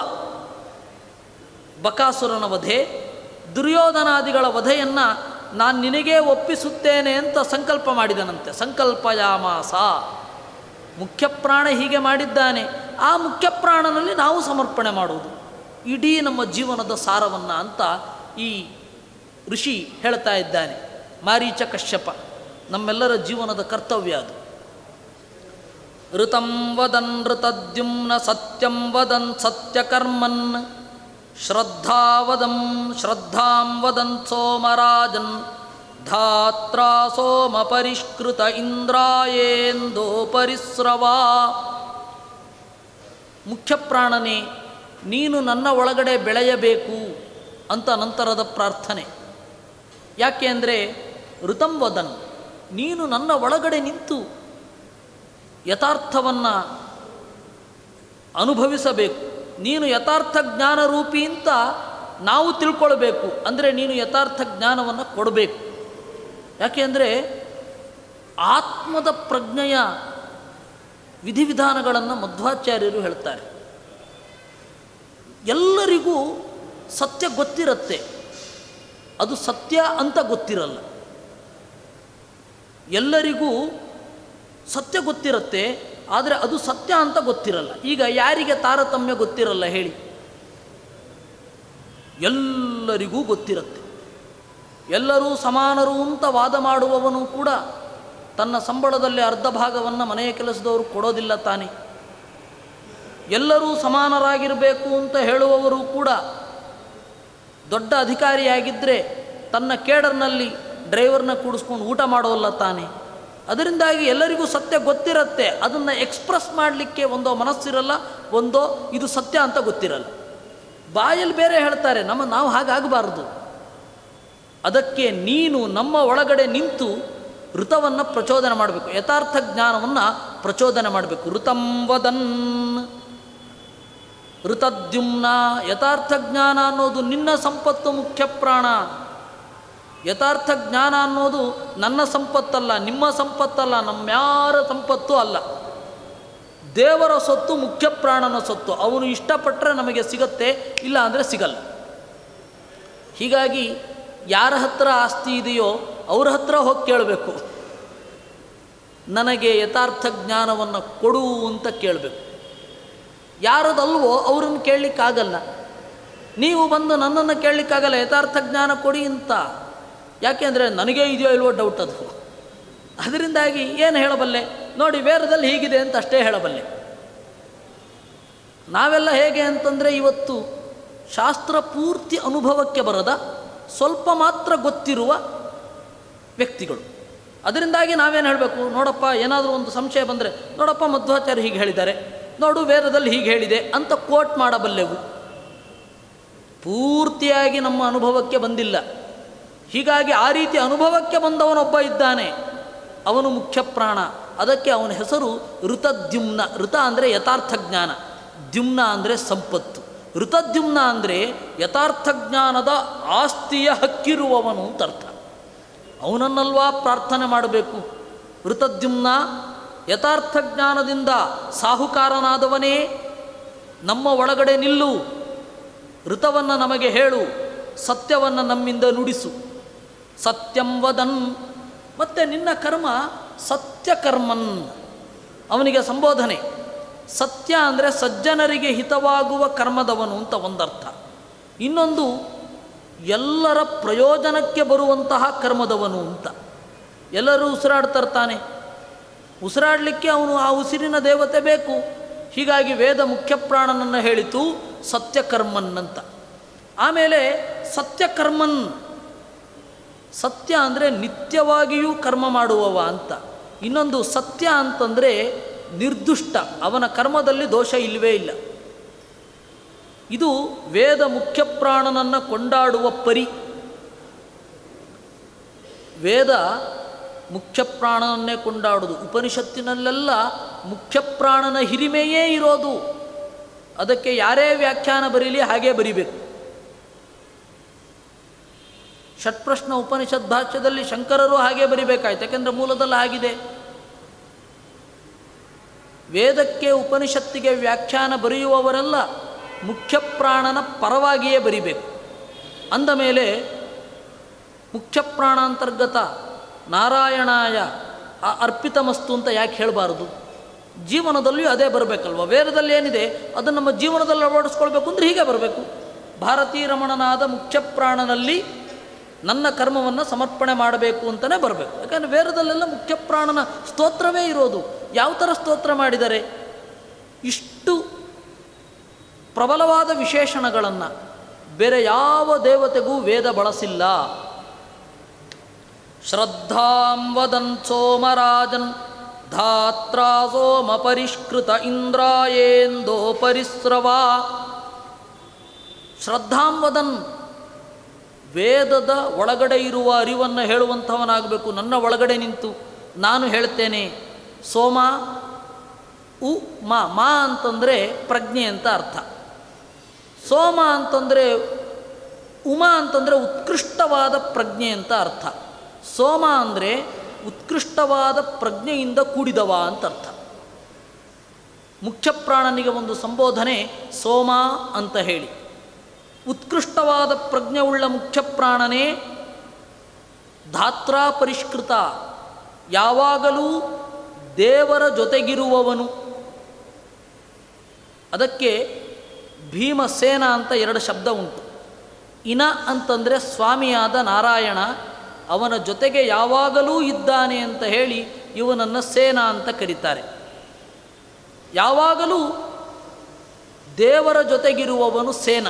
ಬಕಾಸುರನ ವಧೆ ದುರ್ಯೋಧನಾದಿಗಳ ವಧೆಯನ್ನು ನಾನು ನಿನಗೇ ಒಪ್ಪಿಸುತ್ತೇನೆ ಅಂತ ಸಂಕಲ್ಪ ಮಾಡಿದನಂತೆ ಸಂಕಲ್ಪಯಾಮಾಸ ಮುಖ್ಯ ಪ್ರಾಣ ಹೀಗೆ ಮಾಡಿದ್ದಾನೆ ಆ ಮುಖ್ಯ ಪ್ರಾಣನಲ್ಲಿ ನಾವು ಸಮರ್ಪಣೆ ಮಾಡುವುದು ಇಡೀ ನಮ್ಮ ಜೀವನದ ಸಾರವನ್ನು ಅಂತ ಈ ಋಷಿ ಹೇಳ್ತಾ ಇದ್ದಾನೆ ಮಾರೀಚ ಕಶ್ಯಪ ನಮ್ಮೆಲ್ಲರ ಜೀವನದ ಕರ್ತವ್ಯ ಅದು ಋತಂ ವದನ್ ಋತದ್ಯುಮ್ನ ಸತ್ಯಂ ವದನ್ ಸತ್ಯಕರ್ಮನ್ ಶ್ರದ್ಧಾವದಂ ಶ್ರದ್ಧಾಂ ವದನ್ ಸೋಮರಾಜನ್ ಧಾತ್ರಾ ಸೋಮ ಪರಿಷ್ಕೃತ ಇಂದ್ರಾಯೇಂದೋ ಪರಿಸ್ರವಾ ಮುಖ್ಯ ಪ್ರಾಣನೇ ನೀನು ನನ್ನ ಒಳಗಡೆ ಬೆಳೆಯಬೇಕು ಅಂತ ನಂತರದ ಪ್ರಾರ್ಥನೆ ಯಾಕೆ ಅಂದರೆ ಋತಂ ವದನ್ ನೀನು ನನ್ನ ಒಳಗಡೆ ನಿಂತು ಯಥಾರ್ಥವನ್ನು ಅನುಭವಿಸಬೇಕು ನೀನು ಯಥಾರ್ಥ ಜ್ಞಾನ ರೂಪಿ ಅಂತ ನಾವು ತಿಳ್ಕೊಳ್ಬೇಕು ಅಂದರೆ ನೀನು ಯಥಾರ್ಥ ಜ್ಞಾನವನ್ನು ಕೊಡಬೇಕು ಯಾಕೆ ಅಂದರೆ ಆತ್ಮದ ಪ್ರಜ್ಞೆಯ ವಿಧಿವಿಧಾನಗಳನ್ನು ಮಧ್ವಾಚಾರ್ಯರು ಹೇಳ್ತಾರೆ ಎಲ್ಲರಿಗೂ ಸತ್ಯ ಗೊತ್ತಿರುತ್ತೆ ಅದು ಸತ್ಯ ಅಂತ ಗೊತ್ತಿರಲ್ಲ ಎಲ್ಲರಿಗೂ ಸತ್ಯ ಗೊತ್ತಿರುತ್ತೆ ಆದರೆ ಅದು ಸತ್ಯ ಅಂತ ಗೊತ್ತಿರಲ್ಲ ಈಗ ಯಾರಿಗೆ ತಾರತಮ್ಯ ಗೊತ್ತಿರಲ್ಲ ಹೇಳಿ ಎಲ್ಲರಿಗೂ ಗೊತ್ತಿರುತ್ತೆ ಎಲ್ಲರೂ ಸಮಾನರು ಅಂತ ವಾದ ಮಾಡುವವನು ಕೂಡ ತನ್ನ ಸಂಬಳದಲ್ಲಿ ಅರ್ಧ ಭಾಗವನ್ನು ಮನೆಯ ಕೆಲಸದವರು ಕೊಡೋದಿಲ್ಲ ತಾನೆ ಎಲ್ಲರೂ ಸಮಾನರಾಗಿರಬೇಕು ಅಂತ ಹೇಳುವವರು ಕೂಡ ದೊಡ್ಡ ಅಧಿಕಾರಿಯಾಗಿದ್ದರೆ ತನ್ನ ಕೇಡರ್ನಲ್ಲಿ ಡ್ರೈವರ್ನ ಕೂಡಿಸ್ಕೊಂಡು ಊಟ ಮಾಡೋಲ್ಲ ತಾನೆ ಅದರಿಂದಾಗಿ ಎಲ್ಲರಿಗೂ ಸತ್ಯ ಗೊತ್ತಿರುತ್ತೆ ಅದನ್ನು ಎಕ್ಸ್ಪ್ರೆಸ್ ಮಾಡಲಿಕ್ಕೆ ಒಂದೋ ಮನಸ್ಸಿರಲ್ಲ ಒಂದೋ ಇದು ಸತ್ಯ ಅಂತ ಗೊತ್ತಿರಲ್ಲ ಬಾಯಲ್ಲಿ ಬೇರೆ ಹೇಳ್ತಾರೆ ನಮ್ಮ ನಾವು ಹಾಗಾಗಬಾರ್ದು ಅದಕ್ಕೆ ನೀನು ನಮ್ಮ ಒಳಗಡೆ ನಿಂತು ಋತವನ್ನು ಪ್ರಚೋದನೆ ಮಾಡಬೇಕು ಯಥಾರ್ಥ ಜ್ಞಾನವನ್ನು ಪ್ರಚೋದನೆ ಮಾಡಬೇಕು ಋತಂ ವದನ್ ಋತದ್ಯುಮ್ನ ಯಥಾರ್ಥ ಜ್ಞಾನ ಅನ್ನೋದು ನಿನ್ನ ಸಂಪತ್ತು ಮುಖ್ಯ ಪ್ರಾಣ ಯಥಾರ್ಥ ಜ್ಞಾನ ಅನ್ನೋದು ನನ್ನ ಸಂಪತ್ತಲ್ಲ ನಿಮ್ಮ ಸಂಪತ್ತಲ್ಲ ನಮ್ಯಾರ ಸಂಪತ್ತು ಅಲ್ಲ ದೇವರ ಸೊತ್ತು ಮುಖ್ಯ ಪ್ರಾಣನ ಸೊತ್ತು ಅವನು ಇಷ್ಟಪಟ್ಟರೆ ನಮಗೆ ಸಿಗತ್ತೆ ಇಲ್ಲ ಅಂದರೆ ಸಿಗಲ್ಲ ಹೀಗಾಗಿ ಯಾರ ಹತ್ರ ಆಸ್ತಿ ಇದೆಯೋ ಅವ್ರ ಹತ್ರ ಹೋಗಿ ಕೇಳಬೇಕು ನನಗೆ ಯಥಾರ್ಥ ಜ್ಞಾನವನ್ನು ಕೊಡು ಅಂತ ಕೇಳಬೇಕು ಯಾರದಲ್ವೋ ಅವ್ರನ್ನ ಕೇಳಲಿಕ್ಕಾಗಲ್ಲ ನೀವು ಬಂದು ನನ್ನನ್ನು ಕೇಳಲಿಕ್ಕಾಗಲ್ಲ ಯಥಾರ್ಥ ಜ್ಞಾನ ಕೊಡಿ ಅಂತ ಯಾಕೆಂದರೆ ನನಗೇ ಇದೆಯೋ ಇಲ್ವೋ ಡೌಟ್ ಅದು ಅದರಿಂದಾಗಿ ಏನು ಹೇಳಬಲ್ಲೆ ನೋಡಿ ವೇದದಲ್ಲಿ ಹೀಗಿದೆ ಅಂತ ಅಷ್ಟೇ ಹೇಳಬಲ್ಲೆ ನಾವೆಲ್ಲ ಹೇಗೆ ಅಂತಂದರೆ ಇವತ್ತು ಶಾಸ್ತ್ರ ಪೂರ್ತಿ ಅನುಭವಕ್ಕೆ ಬರದ ಸ್ವಲ್ಪ ಮಾತ್ರ ಗೊತ್ತಿರುವ ವ್ಯಕ್ತಿಗಳು ಅದರಿಂದಾಗಿ ನಾವೇನು ಹೇಳಬೇಕು ನೋಡಪ್ಪ ಏನಾದರೂ ಒಂದು ಸಂಶಯ ಬಂದರೆ ನೋಡಪ್ಪ ಮಧ್ವಾಚಾರ್ಯ ಹೀಗೆ ಹೇಳಿದ್ದಾರೆ ನೋಡು ವೇದದಲ್ಲಿ ಹೀಗೆ ಹೇಳಿದೆ ಅಂತ ಕೋಟ್ ಮಾಡಬಲ್ಲೆವು ಪೂರ್ತಿಯಾಗಿ ನಮ್ಮ ಅನುಭವಕ್ಕೆ ಬಂದಿಲ್ಲ ಹೀಗಾಗಿ ಆ ರೀತಿ ಅನುಭವಕ್ಕೆ ಬಂದವನೊಬ್ಬ ಇದ್ದಾನೆ ಅವನು ಮುಖ್ಯ ಪ್ರಾಣ ಅದಕ್ಕೆ ಅವನ ಹೆಸರು ಋತದ್ಯುಮ್ನ ಋತ ಅಂದರೆ ಯಥಾರ್ಥ ಜ್ಞಾನ ದ್ಯುಮ್ನ ಅಂದರೆ ಸಂಪತ್ತು ಋತದ್ಯುಮ್ನ ಅಂದರೆ ಯಥಾರ್ಥ ಜ್ಞಾನದ ಆಸ್ತಿಯ ಹಕ್ಕಿರುವವನು ಅಂತ ಅರ್ಥ ಅವನನ್ನಲ್ವಾ ಪ್ರಾರ್ಥನೆ ಮಾಡಬೇಕು ಋತದ್ಯುಮ್ನ ಯಥಾರ್ಥ ಜ್ಞಾನದಿಂದ ಸಾಹುಕಾರನಾದವನೇ ನಮ್ಮ ಒಳಗಡೆ ನಿಲ್ಲು ಋತವನ್ನು ನಮಗೆ ಹೇಳು ಸತ್ಯವನ್ನು ನಮ್ಮಿಂದ ನುಡಿಸು ಸತ್ಯಂ ವದನ್ ಮತ್ತು ನಿನ್ನ ಕರ್ಮ ಸತ್ಯಕರ್ಮನ್ ಅವನಿಗೆ ಸಂಬೋಧನೆ ಸತ್ಯ ಅಂದರೆ ಸಜ್ಜನರಿಗೆ ಹಿತವಾಗುವ ಕರ್ಮದವನು ಅಂತ ಒಂದರ್ಥ ಇನ್ನೊಂದು ಎಲ್ಲರ ಪ್ರಯೋಜನಕ್ಕೆ ಬರುವಂತಹ ಕರ್ಮದವನು ಅಂತ ಎಲ್ಲರೂ ಉಸಿರಾಡ್ತಿರ್ತಾನೆ ಉಸಿರಾಡಲಿಕ್ಕೆ ಅವನು ಆ ಉಸಿರಿನ ದೇವತೆ ಬೇಕು ಹೀಗಾಗಿ ವೇದ ಮುಖ್ಯ ಪ್ರಾಣನನ್ನು ಹೇಳಿತು ಸತ್ಯಕರ್ಮನ್ ಅಂತ ಆಮೇಲೆ ಸತ್ಯಕರ್ಮನ್ ಸತ್ಯ ಅಂದರೆ ನಿತ್ಯವಾಗಿಯೂ ಕರ್ಮ ಮಾಡುವವ ಅಂತ ಇನ್ನೊಂದು ಸತ್ಯ ಅಂತಂದರೆ ನಿರ್ದುಷ್ಟ ಅವನ ಕರ್ಮದಲ್ಲಿ ದೋಷ ಇಲ್ಲವೇ ಇಲ್ಲ ಇದು ವೇದ ಮುಖ್ಯ ಪ್ರಾಣನನ್ನು ಕೊಂಡಾಡುವ ಪರಿ ವೇದ ಮುಖ್ಯ ಪ್ರಾಣನನ್ನೇ ಕೊಂಡಾಡುವುದು ಉಪನಿಷತ್ತಿನಲ್ಲೆಲ್ಲ ಮುಖ್ಯ ಪ್ರಾಣನ ಹಿರಿಮೆಯೇ ಇರೋದು ಅದಕ್ಕೆ ಯಾರೇ ವ್ಯಾಖ್ಯಾನ ಬರೀಲಿ ಹಾಗೇ ಬರಿಬೇಕು ಷಟ್ಪ್ರಶ್ನ ಉಪನಿಷತ್ ಭಾಷ್ಯದಲ್ಲಿ ಶಂಕರರು ಹಾಗೇ ಬರಿಬೇಕಾಯ್ತು ಯಾಕೆಂದರೆ ಮೂಲದಲ್ಲಿ ಆಗಿದೆ ವೇದಕ್ಕೆ ಉಪನಿಷತ್ತಿಗೆ ವ್ಯಾಖ್ಯಾನ ಬರೆಯುವವರೆಲ್ಲ ಮುಖ್ಯ ಪ್ರಾಣನ ಪರವಾಗಿಯೇ ಬರಿಬೇಕು ಅಂದ ಮೇಲೆ ಮುಖ್ಯ ಪ್ರಾಣಾಂತರ್ಗತ ನಾರಾಯಣಾಯ ಆ ಅರ್ಪಿತಮಸ್ತು ಅಂತ ಯಾಕೆ ಹೇಳಬಾರದು ಜೀವನದಲ್ಲಿಯೂ ಅದೇ ಬರಬೇಕಲ್ವ ವೇದದಲ್ಲಿ ಏನಿದೆ ಅದನ್ನು ನಮ್ಮ ಜೀವನದಲ್ಲಿ ಅಳವಡಿಸ್ಕೊಳ್ಬೇಕು ಅಂದರೆ ಹೀಗೆ ಬರಬೇಕು ಭಾರತೀ ರಮಣನಾದ ಮುಖ್ಯ ಪ್ರಾಣನಲ್ಲಿ ನನ್ನ ಕರ್ಮವನ್ನು ಸಮರ್ಪಣೆ ಮಾಡಬೇಕು ಅಂತಲೇ ಬರಬೇಕು ಯಾಕಂದರೆ ವೇದದಲ್ಲೆಲ್ಲ ಮುಖ್ಯ ಪ್ರಾಣನ ಸ್ತೋತ್ರವೇ ಇರೋದು ಯಾವ ಥರ ಸ್ತೋತ್ರ ಮಾಡಿದರೆ ಇಷ್ಟು ಪ್ರಬಲವಾದ ವಿಶೇಷಣಗಳನ್ನು ಬೇರೆ ಯಾವ ದೇವತೆಗೂ ವೇದ ಬಳಸಿಲ್ಲ ಶ್ರದ್ಧಾಂ ವದನ್ ಸೋಮರಾಜನ್ ಧಾತ್ರಾ ಸೋಮ ಪರಿಷ್ಕೃತ ಇಂದ್ರಾಯೇಂದೋ ಪರಿಸ್ರವ ಶ್ರದ್ಧಾಂ ವದನ್ ವೇದದ ಒಳಗಡೆ ಇರುವ ಅರಿವನ್ನು ಹೇಳುವಂಥವನಾಗಬೇಕು ನನ್ನ ಒಳಗಡೆ ನಿಂತು ನಾನು ಹೇಳ್ತೇನೆ ಸೋಮ ಉ ಮಾ ಮಾ ಅಂತಂದರೆ ಪ್ರಜ್ಞೆ ಅಂತ ಅರ್ಥ ಸೋಮ ಅಂತಂದರೆ ಉಮಾ ಅಂತಂದರೆ ಉತ್ಕೃಷ್ಟವಾದ ಪ್ರಜ್ಞೆ ಅಂತ ಅರ್ಥ ಸೋಮ ಅಂದರೆ ಉತ್ಕೃಷ್ಟವಾದ ಪ್ರಜ್ಞೆಯಿಂದ ಕೂಡಿದವ ಅಂತ ಅರ್ಥ ಮುಖ್ಯ ಪ್ರಾಣನಿಗೆ ಒಂದು ಸಂಬೋಧನೆ ಸೋಮ ಅಂತ ಹೇಳಿ ಉತ್ಕೃಷ್ಟವಾದ ಪ್ರಜ್ಞೆಯುಳ್ಳ ಮುಖ್ಯ ಪ್ರಾಣನೇ ಧಾತ್ರಾ ಪರಿಷ್ಕೃತ ಯಾವಾಗಲೂ ದೇವರ ಜೊತೆಗಿರುವವನು ಅದಕ್ಕೆ ಭೀಮಸೇನ ಅಂತ ಎರಡು ಶಬ್ದ ಉಂಟು ಇನ ಅಂತಂದರೆ ಸ್ವಾಮಿಯಾದ ನಾರಾಯಣ ಅವನ ಜೊತೆಗೆ ಯಾವಾಗಲೂ ಇದ್ದಾನೆ ಅಂತ ಹೇಳಿ ಇವನನ್ನು ಸೇನ ಅಂತ ಕರೀತಾರೆ ಯಾವಾಗಲೂ ದೇವರ ಜೊತೆಗಿರುವವನು ಸೇನ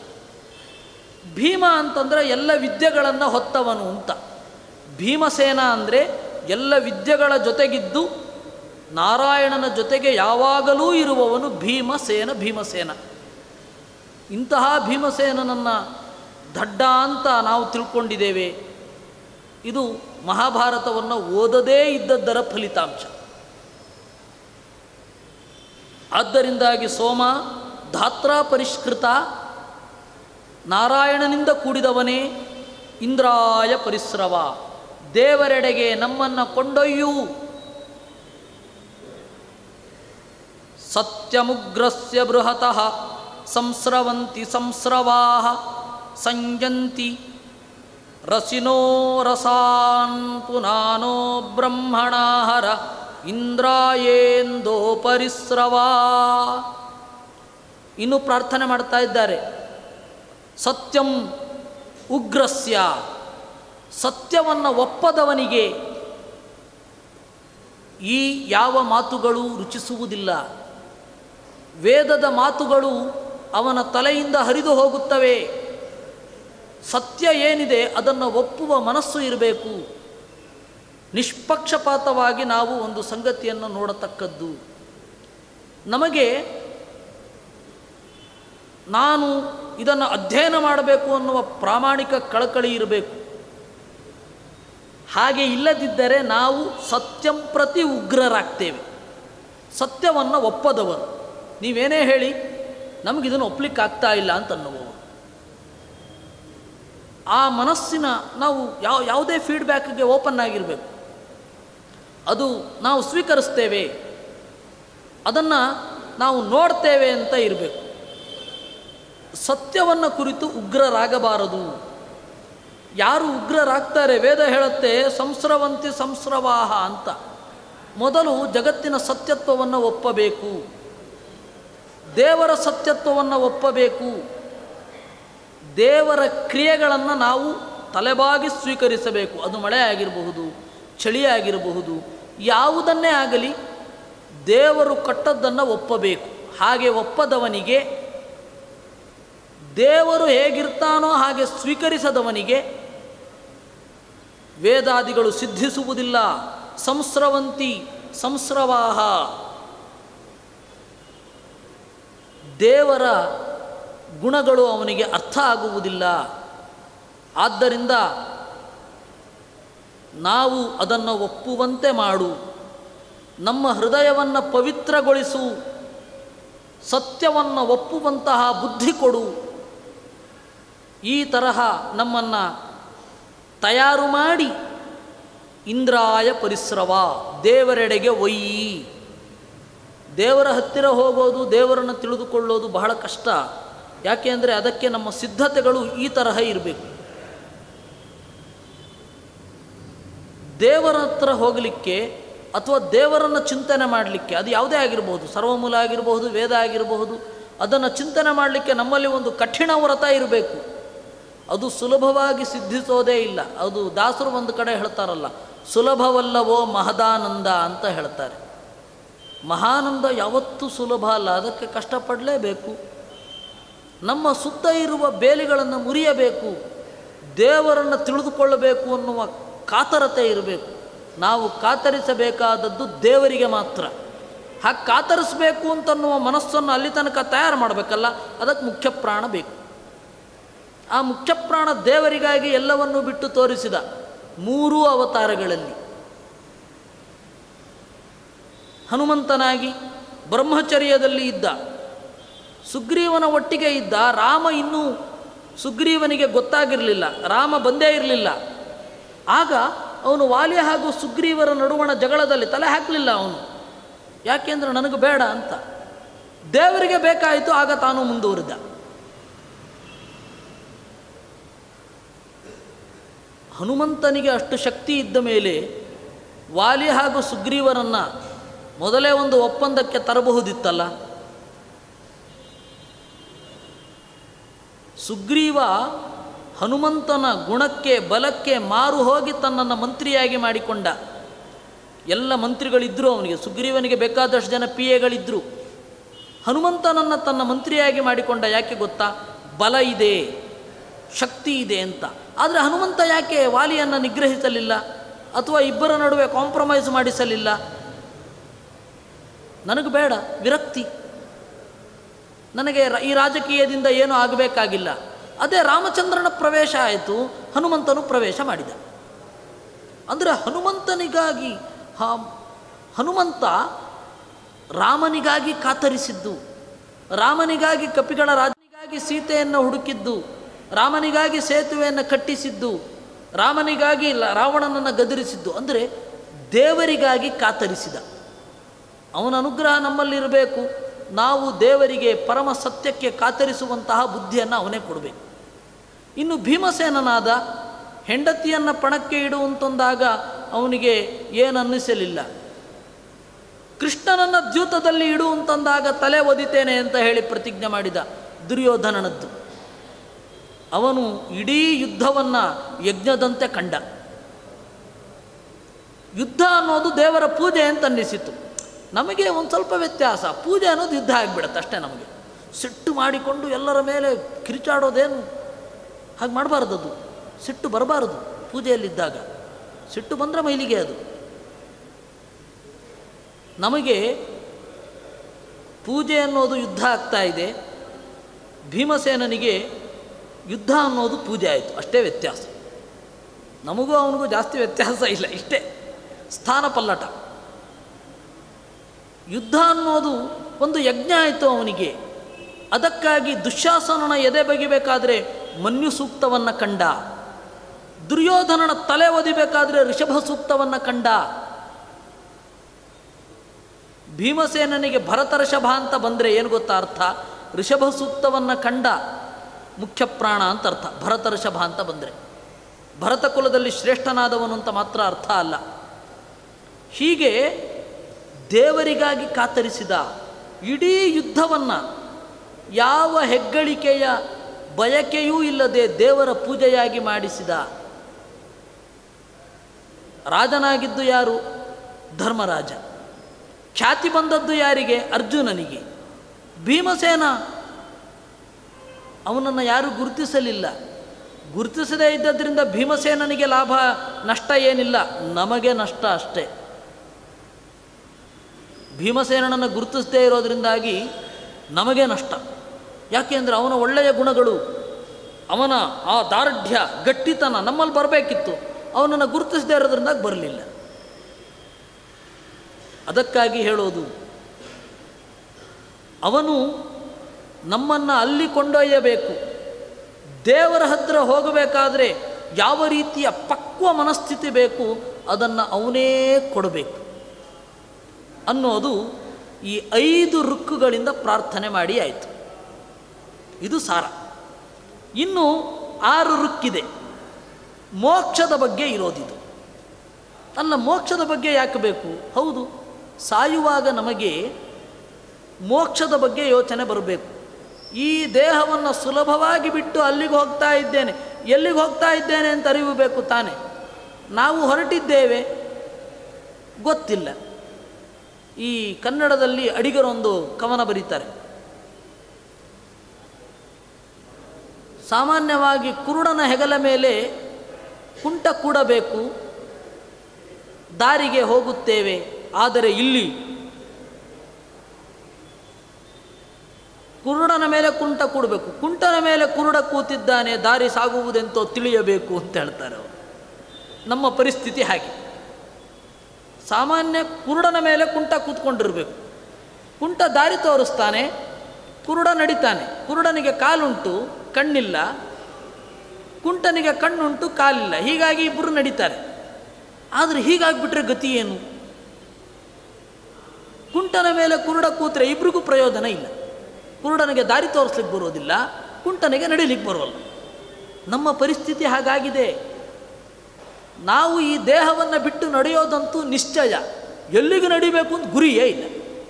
ಭೀಮ ಅಂತಂದರೆ ಎಲ್ಲ ವಿದ್ಯೆಗಳನ್ನು ಹೊತ್ತವನು ಅಂತ ಭೀಮಸೇನ ಅಂದರೆ ಎಲ್ಲ ವಿದ್ಯೆಗಳ ಜೊತೆಗಿದ್ದು ನಾರಾಯಣನ ಜೊತೆಗೆ ಯಾವಾಗಲೂ ಇರುವವನು ಭೀಮಸೇನ ಭೀಮಸೇನ ಇಂತಹ ಭೀಮಸೇನನನ್ನು ದಡ್ಡ ಅಂತ ನಾವು ತಿಳ್ಕೊಂಡಿದ್ದೇವೆ ಇದು ಮಹಾಭಾರತವನ್ನು ಓದದೇ ಇದ್ದದ್ದರ ಫಲಿತಾಂಶ ಆದ್ದರಿಂದಾಗಿ ಸೋಮ ಧಾತ್ರ ಪರಿಷ್ಕೃತ ನಾರಾಯಣನಿಂದ ಕೂಡಿದವನೇ ಇಂದ್ರಾಯ ಪರಿಸ್ರವ ದೇವರೆಡೆಗೆ ನಮ್ಮನ್ನು ಕೊಂಡೊಯ್ಯು ಸತ್ಯಮುಗ್ರಸ್ಯ ಬೃಹತಃ ಸಂಸ್ರವಂತಿ ಸಂಸ್ರವಾ ಸಂಯಂತಿ ರಸಿನೋ ರಸಾನ್ ಪುನಾನೋ ಬ್ರಹ್ಮಣಾಹರ ಇಂದ್ರಾಯೇಂದೋ ಪರಿಸ್ರವಾ ಇನ್ನು ಪ್ರಾರ್ಥನೆ ಮಾಡ್ತಾ ಇದ್ದಾರೆ ಸತ್ಯಂ ಉಗ್ರಸ್ಯ ಸತ್ಯವನ್ನು ಒಪ್ಪದವನಿಗೆ ಈ ಯಾವ ಮಾತುಗಳು ರುಚಿಸುವುದಿಲ್ಲ ವೇದದ ಮಾತುಗಳು ಅವನ ತಲೆಯಿಂದ ಹರಿದು ಹೋಗುತ್ತವೆ ಸತ್ಯ ಏನಿದೆ ಅದನ್ನು ಒಪ್ಪುವ ಮನಸ್ಸು ಇರಬೇಕು ನಿಷ್ಪಕ್ಷಪಾತವಾಗಿ ನಾವು ಒಂದು ಸಂಗತಿಯನ್ನು ನೋಡತಕ್ಕದ್ದು ನಮಗೆ ನಾನು ಇದನ್ನು ಅಧ್ಯಯನ ಮಾಡಬೇಕು ಅನ್ನುವ ಪ್ರಾಮಾಣಿಕ ಕಳಕಳಿ ಇರಬೇಕು ಹಾಗೆ ಇಲ್ಲದಿದ್ದರೆ ನಾವು ಸತ್ಯಂ ಪ್ರತಿ ಉಗ್ರರಾಗ್ತೇವೆ ಸತ್ಯವನ್ನು ಒಪ್ಪದವರು ನೀವೇನೇ ಹೇಳಿ ನಮಗಿದನ್ನು ಒಪ್ಪಲಿಕ್ಕೆ ಆಗ್ತಾ ಇಲ್ಲ ಅಂತ ಅನ್ನುವವರು ಆ ಮನಸ್ಸಿನ ನಾವು ಯಾವ ಯಾವುದೇ ಫೀಡ್ಬ್ಯಾಕ್ಗೆ ಓಪನ್ ಆಗಿರಬೇಕು ಅದು ನಾವು ಸ್ವೀಕರಿಸ್ತೇವೆ ಅದನ್ನು ನಾವು ನೋಡ್ತೇವೆ ಅಂತ ಇರಬೇಕು ಸತ್ಯವನ್ನು ಕುರಿತು ಉಗ್ರರಾಗಬಾರದು ಯಾರು ಉಗ್ರರಾಗ್ತಾರೆ ವೇದ ಹೇಳುತ್ತೆ ಸಂಸ್ರವಂತಿ ಸಂಸ್ರವಾಹ ಅಂತ ಮೊದಲು ಜಗತ್ತಿನ ಸತ್ಯತ್ವವನ್ನು ಒಪ್ಪಬೇಕು ದೇವರ ಸತ್ಯತ್ವವನ್ನು ಒಪ್ಪಬೇಕು ದೇವರ ಕ್ರಿಯೆಗಳನ್ನು ನಾವು ತಲೆಬಾಗಿ ಸ್ವೀಕರಿಸಬೇಕು ಅದು ಮಳೆ ಆಗಿರಬಹುದು ಚಳಿ ಆಗಿರಬಹುದು ಯಾವುದನ್ನೇ ಆಗಲಿ ದೇವರು ಕಟ್ಟದ್ದನ್ನು ಒಪ್ಪಬೇಕು ಹಾಗೆ ಒಪ್ಪದವನಿಗೆ ದೇವರು ಹೇಗಿರ್ತಾನೋ ಹಾಗೆ ಸ್ವೀಕರಿಸದವನಿಗೆ ವೇದಾದಿಗಳು ಸಿದ್ಧಿಸುವುದಿಲ್ಲ ಸಂಸ್ರವಂತಿ ಸಂಸ್ರವಾಹ ದೇವರ ಗುಣಗಳು ಅವನಿಗೆ ಅರ್ಥ ಆಗುವುದಿಲ್ಲ ಆದ್ದರಿಂದ ನಾವು ಅದನ್ನು ಒಪ್ಪುವಂತೆ ಮಾಡು ನಮ್ಮ ಹೃದಯವನ್ನು ಪವಿತ್ರಗೊಳಿಸು ಸತ್ಯವನ್ನು ಒಪ್ಪುವಂತಹ ಬುದ್ಧಿ ಕೊಡು ಈ ತರಹ ನಮ್ಮನ್ನು ತಯಾರು ಮಾಡಿ ಇಂದ್ರಾಯ ಪರಿಸ್ರವ ದೇವರೆಡೆಗೆ ಒಯ್ಯಿ ದೇವರ ಹತ್ತಿರ ಹೋಗೋದು ದೇವರನ್ನು ತಿಳಿದುಕೊಳ್ಳೋದು ಬಹಳ ಕಷ್ಟ ಯಾಕೆ ಅಂದರೆ ಅದಕ್ಕೆ ನಮ್ಮ ಸಿದ್ಧತೆಗಳು ಈ ತರಹ ಇರಬೇಕು ದೇವರ ಹತ್ರ ಹೋಗಲಿಕ್ಕೆ ಅಥವಾ ದೇವರನ್ನು ಚಿಂತನೆ ಮಾಡಲಿಕ್ಕೆ ಅದು ಯಾವುದೇ ಆಗಿರಬಹುದು ಸರ್ವಮೂಲ ಆಗಿರಬಹುದು ವೇದ ಆಗಿರಬಹುದು ಅದನ್ನು ಚಿಂತನೆ ಮಾಡಲಿಕ್ಕೆ ನಮ್ಮಲ್ಲಿ ಒಂದು ಕಠಿಣ ವ್ರತ ಇರಬೇಕು ಅದು ಸುಲಭವಾಗಿ ಸಿದ್ಧಿಸೋದೇ ಇಲ್ಲ ಅದು ದಾಸರು ಒಂದು ಕಡೆ ಹೇಳ್ತಾರಲ್ಲ ಸುಲಭವಲ್ಲವೋ ಮಹದಾನಂದ ಅಂತ ಹೇಳ್ತಾರೆ ಮಹಾನಂದ ಯಾವತ್ತೂ ಸುಲಭ ಅಲ್ಲ ಅದಕ್ಕೆ ಕಷ್ಟಪಡಲೇಬೇಕು ನಮ್ಮ ಸುತ್ತ ಇರುವ ಬೇಲಿಗಳನ್ನು ಮುರಿಯಬೇಕು ದೇವರನ್ನು ತಿಳಿದುಕೊಳ್ಳಬೇಕು ಅನ್ನುವ ಕಾತರತೆ ಇರಬೇಕು ನಾವು ಕಾತರಿಸಬೇಕಾದದ್ದು ದೇವರಿಗೆ ಮಾತ್ರ ಹಾಗೆ ಕಾತರಿಸಬೇಕು ಅಂತನ್ನುವ ಮನಸ್ಸನ್ನು ಅಲ್ಲಿ ತನಕ ತಯಾರು ಮಾಡಬೇಕಲ್ಲ ಅದಕ್ಕೆ ಮುಖ್ಯ ಪ್ರಾಣ ಬೇಕು ಆ ಮುಖ್ಯ ಪ್ರಾಣ ದೇವರಿಗಾಗಿ ಎಲ್ಲವನ್ನೂ ಬಿಟ್ಟು ತೋರಿಸಿದ ಮೂರೂ ಅವತಾರಗಳಲ್ಲಿ ಹನುಮಂತನಾಗಿ ಬ್ರಹ್ಮಚರ್ಯದಲ್ಲಿ ಇದ್ದ ಸುಗ್ರೀವನ ಒಟ್ಟಿಗೆ ಇದ್ದ ರಾಮ ಇನ್ನೂ ಸುಗ್ರೀವನಿಗೆ ಗೊತ್ತಾಗಿರಲಿಲ್ಲ ರಾಮ ಬಂದೇ ಇರಲಿಲ್ಲ ಆಗ ಅವನು ವಾಲಿ ಹಾಗೂ ಸುಗ್ರೀವರ ನಡುವಣ ಜಗಳದಲ್ಲಿ ತಲೆ ಹಾಕಲಿಲ್ಲ ಅವನು ಯಾಕೆಂದ್ರೆ ನನಗೆ ಬೇಡ ಅಂತ ದೇವರಿಗೆ ಬೇಕಾಯಿತು ಆಗ ತಾನು ಮುಂದುವರಿದ ಹನುಮಂತನಿಗೆ ಅಷ್ಟು ಶಕ್ತಿ ಇದ್ದ ಮೇಲೆ ವಾಲಿ ಹಾಗೂ ಸುಗ್ರೀವರನ್ನು ಮೊದಲೇ ಒಂದು ಒಪ್ಪಂದಕ್ಕೆ ತರಬಹುದಿತ್ತಲ್ಲ ಸುಗ್ರೀವ ಹನುಮಂತನ ಗುಣಕ್ಕೆ ಬಲಕ್ಕೆ ಮಾರು ಹೋಗಿ ತನ್ನನ್ನು ಮಂತ್ರಿಯಾಗಿ ಮಾಡಿಕೊಂಡ ಎಲ್ಲ ಮಂತ್ರಿಗಳಿದ್ದರು ಅವನಿಗೆ ಸುಗ್ರೀವನಿಗೆ ಬೇಕಾದಷ್ಟು ಜನ ಪಿ ಎಗಳಿದ್ದರು ಹನುಮಂತನನ್ನು ತನ್ನ ಮಂತ್ರಿಯಾಗಿ ಮಾಡಿಕೊಂಡ ಯಾಕೆ ಗೊತ್ತಾ ಬಲ ಇದೆ ಶಕ್ತಿ ಇದೆ ಅಂತ ಆದರೆ ಹನುಮಂತ ಯಾಕೆ ವಾಲಿಯನ್ನು ನಿಗ್ರಹಿಸಲಿಲ್ಲ ಅಥವಾ ಇಬ್ಬರ ನಡುವೆ ಕಾಂಪ್ರಮೈಸ್ ಮಾಡಿಸಲಿಲ್ಲ ನನಗೆ ಬೇಡ ವಿರಕ್ತಿ ನನಗೆ ರ- ಈ ರಾಜಕೀಯದಿಂದ ಏನೂ ಆಗಬೇಕಾಗಿಲ್ಲ ಅದೇ ರಾಮಚಂದ್ರನ ಪ್ರವೇಶ ಆಯಿತು ಹನುಮಂತನು ಪ್ರವೇಶ ಮಾಡಿದ ಅಂದರೆ ಹನುಮಂತನಿಗಾಗಿ ಹ ಹನುಮಂತ ರಾಮನಿಗಾಗಿ ಕಾತರಿಸಿದ್ದು ರಾಮನಿಗಾಗಿ ಕಪಿಗಳ ರಾಜನಿಗಾಗಿ ಸೀತೆಯನ್ನು ಹುಡುಕಿದ್ದು ರಾಮನಿಗಾಗಿ ಸೇತುವೆಯನ್ನು ಕಟ್ಟಿಸಿದ್ದು ರಾಮನಿಗಾಗಿ ಲ- ರಾವಣನನ್ನು ಗದರಿಸಿದ್ದು ಅಂದರೆ ದೇವರಿಗಾಗಿ ಕಾತರಿಸಿದ ಅವನ ಅನುಗ್ರಹ ನಮ್ಮಲ್ಲಿರಬೇಕು ನಾವು ದೇವರಿಗೆ ಪರಮ ಸತ್ಯಕ್ಕೆ ಕಾತರಿಸುವಂತಹ ಬುದ್ಧಿಯನ್ನು ಅವನೇ ಕೊಡಬೇಕು ಇನ್ನು ಭೀಮಸೇನನಾದ ಹೆಂಡತಿಯನ್ನು ಪಣಕ್ಕೆ ಇಡುವಂತಂದಾಗ ಅವನಿಗೆ ಏನು ಅನ್ನಿಸಲಿಲ್ಲ ಕೃಷ್ಣನನ್ನು ದ್ಯೂತದಲ್ಲಿ ಇಡುವಂತಂದಾಗ ತಲೆ ಒದಿತೇನೆ ಅಂತ ಹೇಳಿ ಪ್ರತಿಜ್ಞೆ ಮಾಡಿದ ದುರ್ಯೋಧನನದ್ದು ಅವನು ಇಡೀ ಯುದ್ಧವನ್ನು ಯಜ್ಞದಂತೆ ಕಂಡ ಯುದ್ಧ ಅನ್ನೋದು ದೇವರ ಪೂಜೆ ಅಂತ ಅನ್ನಿಸಿತು ನಮಗೆ ಒಂದು ಸ್ವಲ್ಪ ವ್ಯತ್ಯಾಸ ಪೂಜೆ ಅನ್ನೋದು ಯುದ್ಧ ಆಗಿಬಿಡುತ್ತೆ ಅಷ್ಟೇ ನಮಗೆ ಸಿಟ್ಟು ಮಾಡಿಕೊಂಡು ಎಲ್ಲರ ಮೇಲೆ ಕಿರಿಚಾಡೋದೇನು ಹಾಗೆ ಮಾಡಬಾರ್ದು ಅದು ಸಿಟ್ಟು ಬರಬಾರದು ಪೂಜೆಯಲ್ಲಿದ್ದಾಗ ಸಿಟ್ಟು ಬಂದರೆ ಮೈಲಿಗೆ ಅದು ನಮಗೆ ಪೂಜೆ ಅನ್ನೋದು ಯುದ್ಧ ಆಗ್ತಾ ಇದೆ ಭೀಮಸೇನನಿಗೆ ಯುದ್ಧ ಅನ್ನೋದು ಪೂಜೆ ಆಯಿತು ಅಷ್ಟೇ ವ್ಯತ್ಯಾಸ ನಮಗೂ ಅವನಿಗೂ ಜಾಸ್ತಿ ವ್ಯತ್ಯಾಸ ಇಲ್ಲ ಇಷ್ಟೇ ಸ್ಥಾನ ಪಲ್ಲಟ ಯುದ್ಧ ಅನ್ನೋದು ಒಂದು ಯಜ್ಞ ಆಯಿತು ಅವನಿಗೆ ಅದಕ್ಕಾಗಿ ದುಶ್ಯಾಸನನ ಎದೆ ಬಗಿಬೇಕಾದ್ರೆ ಮನ್ಯು ಸೂಕ್ತವನ್ನು ಕಂಡ ದುರ್ಯೋಧನನ ತಲೆ ಒದಿಬೇಕಾದ್ರೆ ಋಷಭ ಸೂಕ್ತವನ್ನು ಕಂಡ ಭೀಮಸೇನನಿಗೆ ಭರತ ಋಷಭ ಅಂತ ಬಂದರೆ ಏನು ಗೊತ್ತಾ ಅರ್ಥ ಋಷಭ ಸೂಕ್ತವನ್ನು ಕಂಡ ಮುಖ್ಯ ಪ್ರಾಣ ಅಂತ ಅರ್ಥ ಭರತ ಋಷಭ ಅಂತ ಬಂದರೆ ಭರತ ಕುಲದಲ್ಲಿ ಶ್ರೇಷ್ಠನಾದವನು ಅಂತ ಮಾತ್ರ ಅರ್ಥ ಅಲ್ಲ ಹೀಗೆ ದೇವರಿಗಾಗಿ ಕಾತರಿಸಿದ ಇಡೀ ಯುದ್ಧವನ್ನು ಯಾವ ಹೆಗ್ಗಳಿಕೆಯ ಬಯಕೆಯೂ ಇಲ್ಲದೆ ದೇವರ ಪೂಜೆಯಾಗಿ ಮಾಡಿಸಿದ ರಾಜನಾಗಿದ್ದು ಯಾರು ಧರ್ಮರಾಜ ಖ್ಯಾತಿ ಬಂದದ್ದು ಯಾರಿಗೆ ಅರ್ಜುನನಿಗೆ ಭೀಮಸೇನ ಅವನನ್ನು ಯಾರೂ ಗುರುತಿಸಲಿಲ್ಲ ಗುರುತಿಸದೇ ಇದ್ದದ್ರಿಂದ ಭೀಮಸೇನನಿಗೆ ಲಾಭ ನಷ್ಟ ಏನಿಲ್ಲ ನಮಗೆ ನಷ್ಟ ಅಷ್ಟೇ ಭೀಮಸೇನನನ್ನು ಗುರುತಿಸದೇ ಇರೋದರಿಂದಾಗಿ ನಮಗೆ ನಷ್ಟ ಯಾಕೆಂದರೆ ಅವನ ಒಳ್ಳೆಯ ಗುಣಗಳು ಅವನ ಆ ದಾರ್ಢ್ಯ ಗಟ್ಟಿತನ ನಮ್ಮಲ್ಲಿ ಬರಬೇಕಿತ್ತು ಅವನನ್ನು ಗುರುತಿಸದೇ ಇರೋದ್ರಿಂದ ಬರಲಿಲ್ಲ ಅದಕ್ಕಾಗಿ ಹೇಳೋದು ಅವನು ನಮ್ಮನ್ನು ಅಲ್ಲಿ ಕೊಂಡೊಯ್ಯಬೇಕು ದೇವರ ಹತ್ತಿರ ಹೋಗಬೇಕಾದ್ರೆ ಯಾವ ರೀತಿಯ ಪಕ್ವ ಮನಸ್ಥಿತಿ ಬೇಕು ಅದನ್ನು ಅವನೇ ಕೊಡಬೇಕು ಅನ್ನೋದು ಈ ಐದು ರುಕ್ಕುಗಳಿಂದ ಪ್ರಾರ್ಥನೆ ಮಾಡಿ ಆಯಿತು ಇದು ಸಾರ ಇನ್ನು ಆರು ರುಕ್ಕಿದೆ ಮೋಕ್ಷದ ಬಗ್ಗೆ ಇರೋದಿದು ಅಲ್ಲ ಮೋಕ್ಷದ ಬಗ್ಗೆ ಯಾಕೆ ಬೇಕು ಹೌದು ಸಾಯುವಾಗ ನಮಗೆ ಮೋಕ್ಷದ ಬಗ್ಗೆ ಯೋಚನೆ ಬರಬೇಕು ಈ ದೇಹವನ್ನು ಸುಲಭವಾಗಿ ಬಿಟ್ಟು ಅಲ್ಲಿಗೆ ಹೋಗ್ತಾ ಇದ್ದೇನೆ ಎಲ್ಲಿಗೆ ಹೋಗ್ತಾ ಇದ್ದೇನೆ ಅಂತ ಅರಿವು ಬೇಕು ತಾನೆ ನಾವು ಹೊರಟಿದ್ದೇವೆ ಗೊತ್ತಿಲ್ಲ ಈ ಕನ್ನಡದಲ್ಲಿ ಅಡಿಗರೊಂದು ಕವನ ಬರೀತಾರೆ ಸಾಮಾನ್ಯವಾಗಿ ಕುರುಡನ ಹೆಗಲ ಮೇಲೆ ಕುಂಟ ಕೂಡಬೇಕು ದಾರಿಗೆ ಹೋಗುತ್ತೇವೆ ಆದರೆ ಇಲ್ಲಿ ಕುರುಡನ ಮೇಲೆ ಕುಂಟ ಕೂಡಬೇಕು ಕುಂಟನ ಮೇಲೆ ಕುರುಡ ಕೂತಿದ್ದಾನೆ ದಾರಿ ಸಾಗುವುದೆಂತೋ ತಿಳಿಯಬೇಕು ಅಂತ ಹೇಳ್ತಾರೆ ಅವರು ನಮ್ಮ ಪರಿಸ್ಥಿತಿ ಹಾಗೆ ಸಾಮಾನ್ಯ ಕುರುಡನ ಮೇಲೆ ಕುಂಟ ಕೂತ್ಕೊಂಡಿರಬೇಕು ಕುಂಟ ದಾರಿ ತೋರಿಸ್ತಾನೆ ಕುರುಡ ನಡಿತಾನೆ ಕುರುಡನಿಗೆ ಕಾಲುಂಟು ಕಣ್ಣಿಲ್ಲ ಕುಂಟನಿಗೆ ಕಣ್ಣುಂಟು ಕಾಲಿಲ್ಲ ಹೀಗಾಗಿ ಇಬ್ಬರು ನಡೀತಾರೆ ಆದರೆ ಹೀಗಾಗಿಬಿಟ್ರೆ ಗತಿ ಏನು ಕುಂಟನ ಮೇಲೆ ಕುರುಡ ಕೂತ್ರೆ ಇಬ್ರಿಗೂ ಪ್ರಯೋಜನ ಇಲ್ಲ ಕುರುಡನಿಗೆ ದಾರಿ ತೋರಿಸ್ಲಿಕ್ಕೆ ಬರೋದಿಲ್ಲ ಕುಂಟನಿಗೆ ನಡಿಲಿಕ್ಕೆ ಬರೋಲ್ಲ ನಮ್ಮ ಪರಿಸ್ಥಿತಿ ಹಾಗಾಗಿದೆ ನಾವು ಈ ದೇಹವನ್ನು ಬಿಟ್ಟು ನಡೆಯೋದಂತೂ ನಿಶ್ಚಯ ಎಲ್ಲಿಗೆ ನಡಿಬೇಕು ಅಂತ ಗುರಿಯೇ ಇಲ್ಲ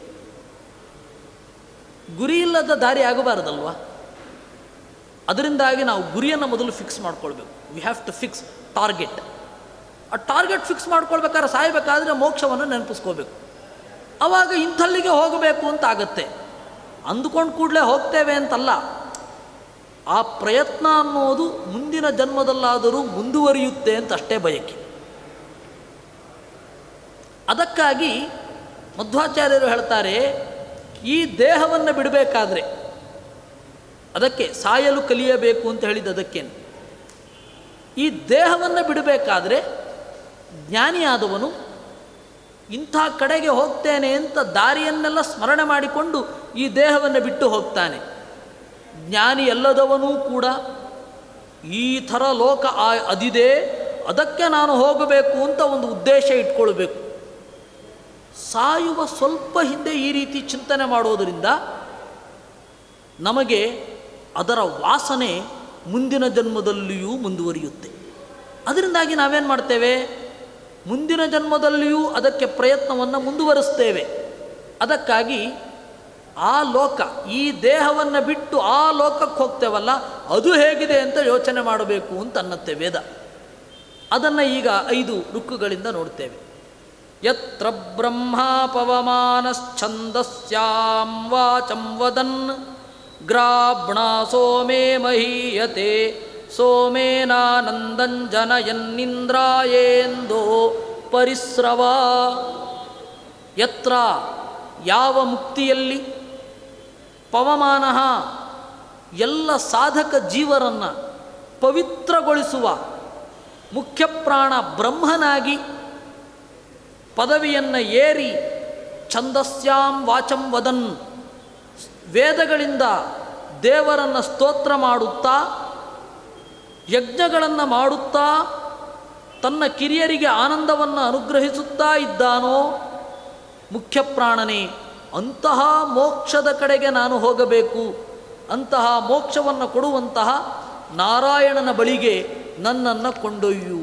ಗುರಿ ಇಲ್ಲದ ದಾರಿ ಆಗಬಾರದಲ್ವ ಅದರಿಂದಾಗಿ ನಾವು ಗುರಿಯನ್ನು ಮೊದಲು ಫಿಕ್ಸ್ ಮಾಡ್ಕೊಳ್ಬೇಕು we have to fix target ಆ ಟಾರ್ಗೆಟ್ ಫಿಕ್ಸ್ ಮಾಡ್ಕೊಳ್ಬೇಕಾದ್ರೆ ಸಾಯಬೇಕಾದ್ರೆ ಮೋಕ್ಷವನ್ನು ನೆನಪಿಸ್ಕೋಬೇಕು ಆವಾಗ ಇಂಥಲ್ಲಿಗೆ ಹೋಗಬೇಕು ಅಂತ ಆಗತ್ತೆ ಅಂದುಕೊಂಡು ಕೂಡಲೇ ಹೋಗ್ತೇವೆ ಅಂತಲ್ಲ ಆ ಪ್ರಯತ್ನ ಅನ್ನೋದು ಮುಂದಿನ ಜನ್ಮದಲ್ಲಾದರೂ ಮುಂದುವರಿಯುತ್ತೆ ಅಂತ ಅಷ್ಟೇ ಬಯಕೆ ಅದಕ್ಕಾಗಿ ಮಧ್ವಾಚಾರ್ಯರು ಹೇಳ್ತಾರೆ ಈ ದೇಹವನ್ನು ಬಿಡಬೇಕಾದ್ರೆ ಅದಕ್ಕೆ ಸಾಯಲು ಕಲಿಯಬೇಕು ಅಂತ ಹೇಳಿದ ಅದಕ್ಕೇನು ಈ ದೇಹವನ್ನು ಬಿಡಬೇಕಾದ್ರೆ ಜ್ಞಾನಿಯಾದವನು ಇಂಥ ಕಡೆಗೆ ಹೋಗ್ತೇನೆ ಅಂತ ದಾರಿಯನ್ನೆಲ್ಲ ಸ್ಮರಣೆ ಮಾಡಿಕೊಂಡು ಈ ದೇಹವನ್ನು ಬಿಟ್ಟು ಹೋಗ್ತಾನೆ ಜ್ಞಾನಿ ಎಲ್ಲದವನೂ ಕೂಡ ಈ ಥರ ಲೋಕ ಆ ಅದಿದೆ ಅದಕ್ಕೆ ನಾನು ಹೋಗಬೇಕು ಅಂತ ಒಂದು ಉದ್ದೇಶ ಇಟ್ಕೊಳ್ಬೇಕು ಸಾಯುವ ಸ್ವಲ್ಪ ಹಿಂದೆ ಈ ರೀತಿ ಚಿಂತನೆ ಮಾಡೋದರಿಂದ ನಮಗೆ ಅದರ ವಾಸನೆ ಮುಂದಿನ ಜನ್ಮದಲ್ಲಿಯೂ ಮುಂದುವರಿಯುತ್ತೆ ಅದರಿಂದಾಗಿ ನಾವೇನು ಮಾಡ್ತೇವೆ ಮುಂದಿನ ಜನ್ಮದಲ್ಲಿಯೂ ಅದಕ್ಕೆ ಪ್ರಯತ್ನವನ್ನು ಮುಂದುವರಿಸ್ತೇವೆ ಅದಕ್ಕಾಗಿ ಆ ಲೋಕ ಈ ದೇಹವನ್ನು ಬಿಟ್ಟು ಆ ಲೋಕಕ್ಕೆ ಹೋಗ್ತೇವಲ್ಲ ಅದು ಹೇಗಿದೆ ಅಂತ ಯೋಚನೆ ಮಾಡಬೇಕು ಅಂತ ಅನ್ನತ್ತೆ ವೇದ ಅದನ್ನು ಈಗ ಐದು ರುಕ್ಕುಗಳಿಂದ ನೋಡ್ತೇವೆ ಯತ್ರ ಬ್ರಹ್ಮ ಪವಮಾನಶ್ಛಂದಸ್ಯಾಂ ವಾಚಂ ವದನ್ ಗ್ರಾಬ್ಣ ಸೋಮೇ ಮಹೀಯತೆ ಸೋಮೇನಾನಂದಂಜನಯನ್ನಿಂದ್ರಾಯೇಂದೋ ಪರಿಸ್ರವ ಯತ್ರ ಯಾವ ಮುಕ್ತಿಯಲ್ಲಿ ಪವಮಾನ ಎಲ್ಲ ಸಾಧಕ ಜೀವರನ್ನು ಪವಿತ್ರಗೊಳಿಸುವ ಮುಖ್ಯ ಪ್ರಾಣ ಬ್ರಹ್ಮನಾಗಿ ಪದವಿಯನ್ನು ಏರಿ ಛಂದಸ್ಯಾಂ ವಾಚಂ ವದನ್ ವೇದಗಳಿಂದ ದೇವರನ್ನು ಸ್ತೋತ್ರ ಮಾಡುತ್ತಾ ಯಜ್ಞಗಳನ್ನು ಮಾಡುತ್ತಾ ತನ್ನ ಕಿರಿಯರಿಗೆ ಆನಂದವನ್ನು ಅನುಗ್ರಹಿಸುತ್ತಾ ಇದ್ದಾನೋ ಮುಖ್ಯ ಪ್ರಾಣನೇ ಅಂತಹ ಮೋಕ್ಷದ ಕಡೆಗೆ ನಾನು ಹೋಗಬೇಕು ಅಂತಹ ಮೋಕ್ಷವನ್ನು ಕೊಡುವಂತಹ ನಾರಾಯಣನ ಬಳಿಗೆ ನನ್ನನ್ನು ಕೊಂಡೊಯ್ಯು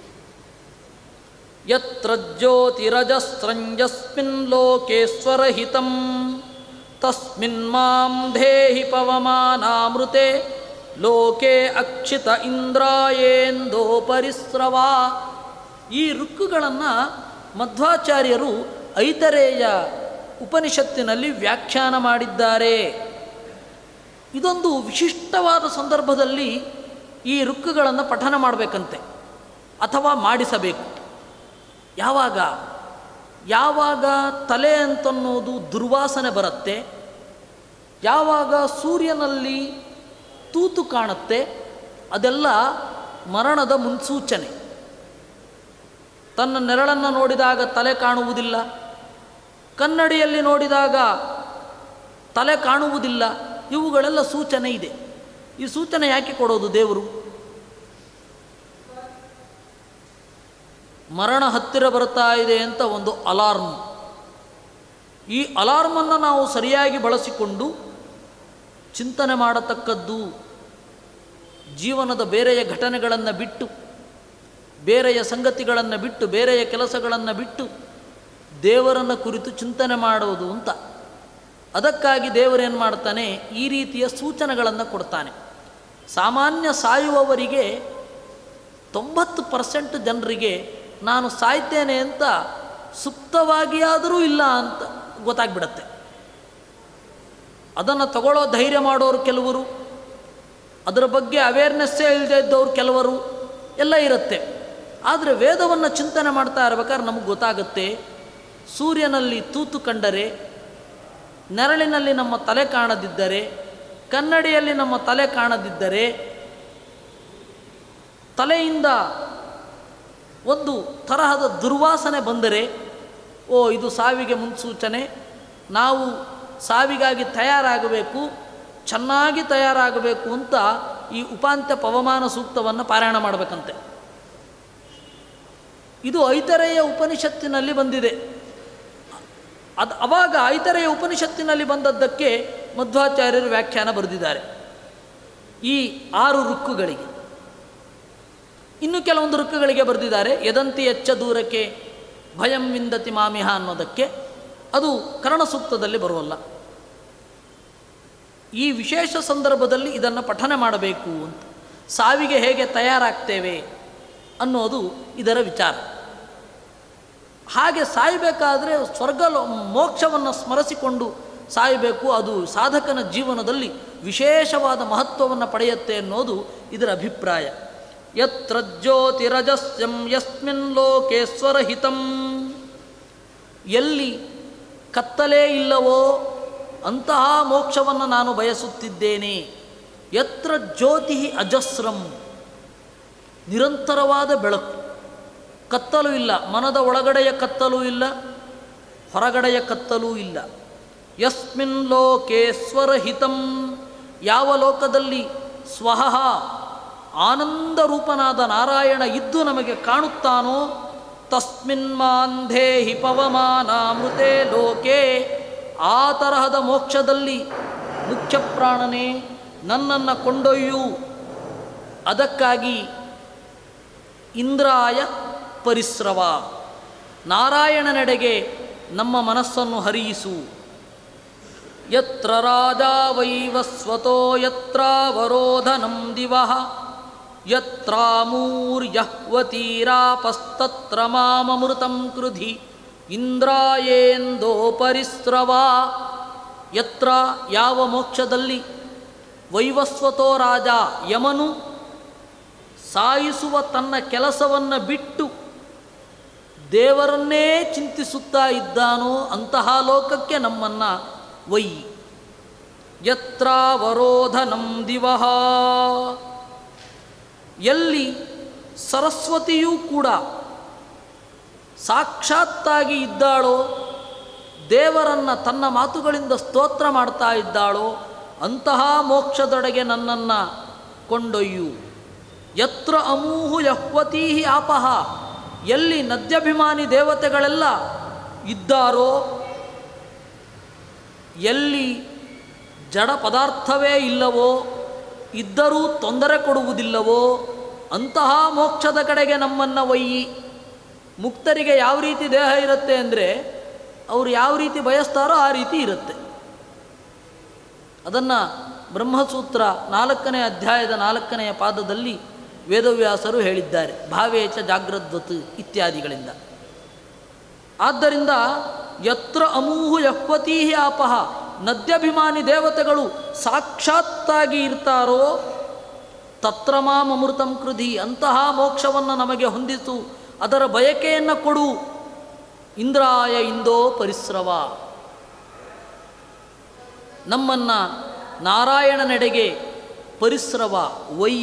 ಯತ್ರ ಜ್ಯೋತಿರಜಸ್ರಂಜಸ್ಮಿನ್ ಲೋಕೇಶ್ವರಹಿತಂ ತಸ್ಮಿನ್ ಮಾಂ ಧೇಹಿ ಪವಮಾನಾಮೃತೆ ಲೋಕೆ ಅಕ್ಷಿತ ಇಂದ್ರಾಯೇಂದೋ ಪರಿಸ್ರವ ಈ ರುಕ್ಕುಗಳನ್ನು ಮಧ್ವಾಚಾರ್ಯರು ಐತರೇಯ ಉಪನಿಷತ್ತಿನಲ್ಲಿ ವ್ಯಾಖ್ಯಾನ ಮಾಡಿದ್ದಾರೆ ಇದೊಂದು ವಿಶಿಷ್ಟವಾದ ಸಂದರ್ಭದಲ್ಲಿ ಈ ರುಕ್ಕುಗಳನ್ನು ಪಠನ ಮಾಡಬೇಕಂತೆ ಅಥವಾ ಮಾಡಿಸಬೇಕು ಯಾವಾಗ ಯಾವಾಗ ತಲೆ ಅಂತನ್ನೋದು ದುರ್ವಾಸನೆ ಬರುತ್ತೆ ಯಾವಾಗ ಸೂರ್ಯನಲ್ಲಿ ತೂತು ಕಾಣುತ್ತೆ ಅದೆಲ್ಲ ಮರಣದ ಮುನ್ಸೂಚನೆ ತನ್ನ ನೆರಳನ್ನು ನೋಡಿದಾಗ ತಲೆ ಕಾಣುವುದಿಲ್ಲ ಕನ್ನಡಿಯಲ್ಲಿ ನೋಡಿದಾಗ ತಲೆ ಕಾಣುವುದಿಲ್ಲ ಇವುಗಳೆಲ್ಲ ಸೂಚನೆ ಇದೆ ಈ ಸೂಚನೆ ಯಾಕೆ ಕೊಡೋದು ದೇವರು ಮರಣ ಹತ್ತಿರ ಬರ್ತಾ ಇದೆ ಅಂತ ಒಂದು ಅಲಾರ್ಮ್ ಈ ಅಲಾರ್ಮನ್ನು ನಾವು ಸರಿಯಾಗಿ ಬಳಸಿಕೊಂಡು ಚಿಂತನೆ ಮಾಡತಕ್ಕದ್ದು ಜೀವನದ ಬೇರೆಯ ಘಟನೆಗಳನ್ನು ಬಿಟ್ಟು ಬೇರೆಯ ಸಂಗತಿಗಳನ್ನು ಬಿಟ್ಟು ಬೇರೆಯ ಕೆಲಸಗಳನ್ನು ಬಿಟ್ಟು ದೇವರನ್ನು ಕುರಿತು ಚಿಂತನೆ ಮಾಡುವುದು ಅಂತ ಅದಕ್ಕಾಗಿ ದೇವರೇನು ಮಾಡ್ತಾನೆ ಈ ರೀತಿಯ ಸೂಚನೆಗಳನ್ನು ಕೊಡ್ತಾನೆ ಸಾಮಾನ್ಯ ಸಾಯುವವರಿಗೆ ತೊಂಬತ್ತು ಪರ್ಸೆಂಟ್ ಜನರಿಗೆ ನಾನು ಸಾಯ್ತೇನೆ ಅಂತ ಸುಪ್ತವಾಗಿಯಾದರೂ ಇಲ್ಲ ಅಂತ ಗೊತ್ತಾಗ್ಬಿಡತ್ತೆ ಅದನ್ನು ತಗೊಳ್ಳೋ ಧೈರ್ಯ ಮಾಡೋರು ಕೆಲವರು ಅದರ ಬಗ್ಗೆ ಅವೇರ್ನೆಸ್ಸೇ ಇಲ್ಲದೆ ಇದ್ದವರು ಕೆಲವರು ಎಲ್ಲ ಇರುತ್ತೆ ಆದರೆ ವೇದವನ್ನು ಚಿಂತನೆ ಮಾಡ್ತಾ ಇರ್ಬೇಕಾದ್ರೆ ನಮಗೆ ಗೊತ್ತಾಗುತ್ತೆ ಸೂರ್ಯನಲ್ಲಿ ತೂತು ಕಂಡರೆ ನೆರಳಿನಲ್ಲಿ ನಮ್ಮ ತಲೆ ಕಾಣದಿದ್ದರೆ ಕನ್ನಡಿಯಲ್ಲಿ ನಮ್ಮ ತಲೆ ಕಾಣದಿದ್ದರೆ ತಲೆಯಿಂದ ಒಂದು ತರಹದ ದುರ್ವಾಸನೆ ಬಂದರೆ ಓ ಇದು ಸಾವಿಗೆ ಮುನ್ಸೂಚನೆ ನಾವು ಸಾವಿಗಾಗಿ ತಯಾರಾಗಬೇಕು ಚೆನ್ನಾಗಿ ತಯಾರಾಗಬೇಕು ಅಂತ ಈ ಉಪಾಂತ್ಯ ಪವಮಾನ ಸೂಕ್ತವನ್ನು ಪಾರಾಯಣ ಮಾಡಬೇಕಂತೆ ಇದು ಐತರೆಯ ಉಪನಿಷತ್ತಿನಲ್ಲಿ ಬಂದಿದೆ ಅದು ಅವಾಗ ಐತರೆಯ ಉಪನಿಷತ್ತಿನಲ್ಲಿ ಬಂದದ್ದಕ್ಕೆ ಮಧ್ವಾಚಾರ್ಯರು ವ್ಯಾಖ್ಯಾನ ಬರೆದಿದ್ದಾರೆ ಈ ಆರು ರುಕ್ಕುಗಳಿಗೆ ಇನ್ನು ಕೆಲವೊಂದು ರುಕ್ಕುಗಳಿಗೆ ಬರೆದಿದ್ದಾರೆ ಯದಂತಿ ಎಚ್ಚ ದೂರಕ್ಕೆ ಭಯಂ ವಿಂದತಿ ಮಾಮಿಹ ಅನ್ನೋದಕ್ಕೆ ಅದು ಕರ್ಣ ಸೂಕ್ತದಲ್ಲಿ ಬರುವಲ್ಲ ಈ ವಿಶೇಷ ಸಂದರ್ಭದಲ್ಲಿ ಇದನ್ನು ಪಠನೆ ಮಾಡಬೇಕು ಅಂತ ಸಾವಿಗೆ ಹೇಗೆ ತಯಾರಾಗ್ತೇವೆ ಅನ್ನೋದು ಇದರ ವಿಚಾರ ಹಾಗೆ ಸಾಯಬೇಕಾದರೆ ಸ್ವರ್ಗ ಮೋಕ್ಷವನ್ನು ಸ್ಮರಿಸಿಕೊಂಡು ಸಾಯಬೇಕು ಅದು ಸಾಧಕನ ಜೀವನದಲ್ಲಿ ವಿಶೇಷವಾದ ಮಹತ್ವವನ್ನು ಪಡೆಯುತ್ತೆ ಅನ್ನೋದು ಇದರ ಅಭಿಪ್ರಾಯ ಯತ್ರ ಜ್ಯೋತಿರಜಸ್ಯಂ ಯಸ್ಮಿನ್ ಲೋಕೇಶ್ವರ ಹಿತಂ ಎಲ್ಲಿ ಕತ್ತಲೇ ಇಲ್ಲವೋ ಅಂತಹ ಮೋಕ್ಷವನ್ನು ನಾನು ಬಯಸುತ್ತಿದ್ದೇನೆ ಯತ್ರ ಜ್ಯೋತಿ ಅಜಸ್ರಂ ನಿರಂತರವಾದ ಬೆಳಕು ಕತ್ತಲು ಇಲ್ಲ ಮನದ ಒಳಗಡೆಯ ಕತ್ತಲು ಇಲ್ಲ ಹೊರಗಡೆಯ ಕತ್ತಲೂ ಇಲ್ಲ ಯಸ್ಮಿನ್ ಲೋಕೇಶ್ವರಹಿತಂ ಯಾವ ಲೋಕದಲ್ಲಿ ಸ್ವಹ ಆನಂದ ರೂಪನಾದ ನಾರಾಯಣ ಇದ್ದು ನಮಗೆ ಕಾಣುತ್ತಾನೋ ತಸ್ಮಿನ್ ಮಾಂಧೇಹಿ ಪವಮಾನಾಮೃತೆ ಲೋಕೆ ಆ ತರಹದ ಮೋಕ್ಷದಲ್ಲಿ ಮುಖ್ಯ ಪ್ರಾಣನೇ ನನ್ನನ್ನು ಕೊಂಡೊಯ್ಯು ಅದಕ್ಕಾಗಿ ಇಂದ್ರಾಯ ಪರಿಸ್ರವ ನಾರಾಯಣನೆಡೆಗೆ ನಮ್ಮ ಮನಸ್ಸನ್ನು ಹರಿಯಿಸು ಯತ್ರ ರಾಜ ವೈವಸ್ವತೋ ಯತ್ರಾವರೋಧನಂ ದಿವಃ ಯತ್ರಾಮೂರ್ಯಹ್ವತೀರಾಪಸ್ತತ್ರ ಮಾಮಮೃತಂ ಕೃಧಿ ಇಂದ್ರಾಯೇಂದೋ ಪರಿಸ್ರವ ಯತ್ರ ಯಾವ ಮೋಕ್ಷದಲ್ಲಿ ವೈವಸ್ವತೋ ರಾಜ ಯಮನು ಸಾಯಿಸುವ ತನ್ನ ಕೆಲಸವನ್ನು ಬಿಟ್ಟು ದೇವರನ್ನೇ ಚಿಂತಿಸುತ್ತಾ ಇದ್ದಾನೋ ಅಂತಹ ಲೋಕಕ್ಕೆ ನಮ್ಮನ್ನು ವೈ ಯತ್ರಾವರೋಧನಂ ದಿವಹ ಎಲ್ಲಿ ಸರಸ್ವತಿಯೂ ಕೂಡ ಸಾಕ್ಷಾತ್ತಾಗಿ ಇದ್ದಾಳೋ ದೇವರನ್ನು ತನ್ನ ಮಾತುಗಳಿಂದ ಸ್ತೋತ್ರ ಮಾಡ್ತಾ ಇದ್ದಾಳೋ ಅಂತಹ ಮೋಕ್ಷದೊಡೆಗೆ ನನ್ನನ್ನು ಕೊಂಡೊಯ್ಯು ಯತ್ರ ಅಮೂಹು ಯಹ್ವತೀ ಆಪಹ ಎಲ್ಲಿ ನದ್ಯಭಿಮಾನಿ ದೇವತೆಗಳೆಲ್ಲ ಇದ್ದಾರೋ ಎಲ್ಲಿ ಜಡ ಪದಾರ್ಥವೇ ಇಲ್ಲವೋ ಇದ್ದರೂ ತೊಂದರೆ ಕೊಡುವುದಿಲ್ಲವೋ ಅಂತಹ ಮೋಕ್ಷದ ಕಡೆಗೆ ನಮ್ಮನ್ನು ಒಯ್ಯಿ ಮುಕ್ತರಿಗೆ ಯಾವ ರೀತಿ ದೇಹ ಇರುತ್ತೆ ಅಂದರೆ ಅವರು ಯಾವ ರೀತಿ ಬಯಸ್ತಾರೋ ಆ ರೀತಿ ಇರುತ್ತೆ ಅದನ್ನು ಬ್ರಹ್ಮಸೂತ್ರ ನಾಲ್ಕನೇ ಅಧ್ಯಾಯದ ನಾಲ್ಕನೆಯ ಪಾದದಲ್ಲಿ ವೇದವ್ಯಾಸರು ಹೇಳಿದ್ದಾರೆ ಭಾವೇಚ ಜಾಗ್ರದ್ವತ್ ಇತ್ಯಾದಿಗಳಿಂದ ಆದ್ದರಿಂದ ಯತ್ರ ಅಮೂಹು ಯಹ್ವತೀ ಆಪಹ ನದ್ಯಭಿಮಾನಿ ದೇವತೆಗಳು ಸಾಕ್ಷಾತ್ತಾಗಿ ಇರ್ತಾರೋ ತತ್ರ ಮಾಂ ಅಮೃತಂ ಕೃಧಿ ಅಂತಹ ಮೋಕ್ಷವನ್ನು ನಮಗೆ ಹೊಂದಿಸು ಅದರ ಬಯಕೆಯನ್ನು ಕೊಡು ಇಂದ್ರಾಯ ಇಂದೋ ಪರಿಸ್ರವ ನಮ್ಮನ್ನು ನಾರಾಯಣನೆಡೆಗೆ ಪರಿಸ್ರವ ವೈ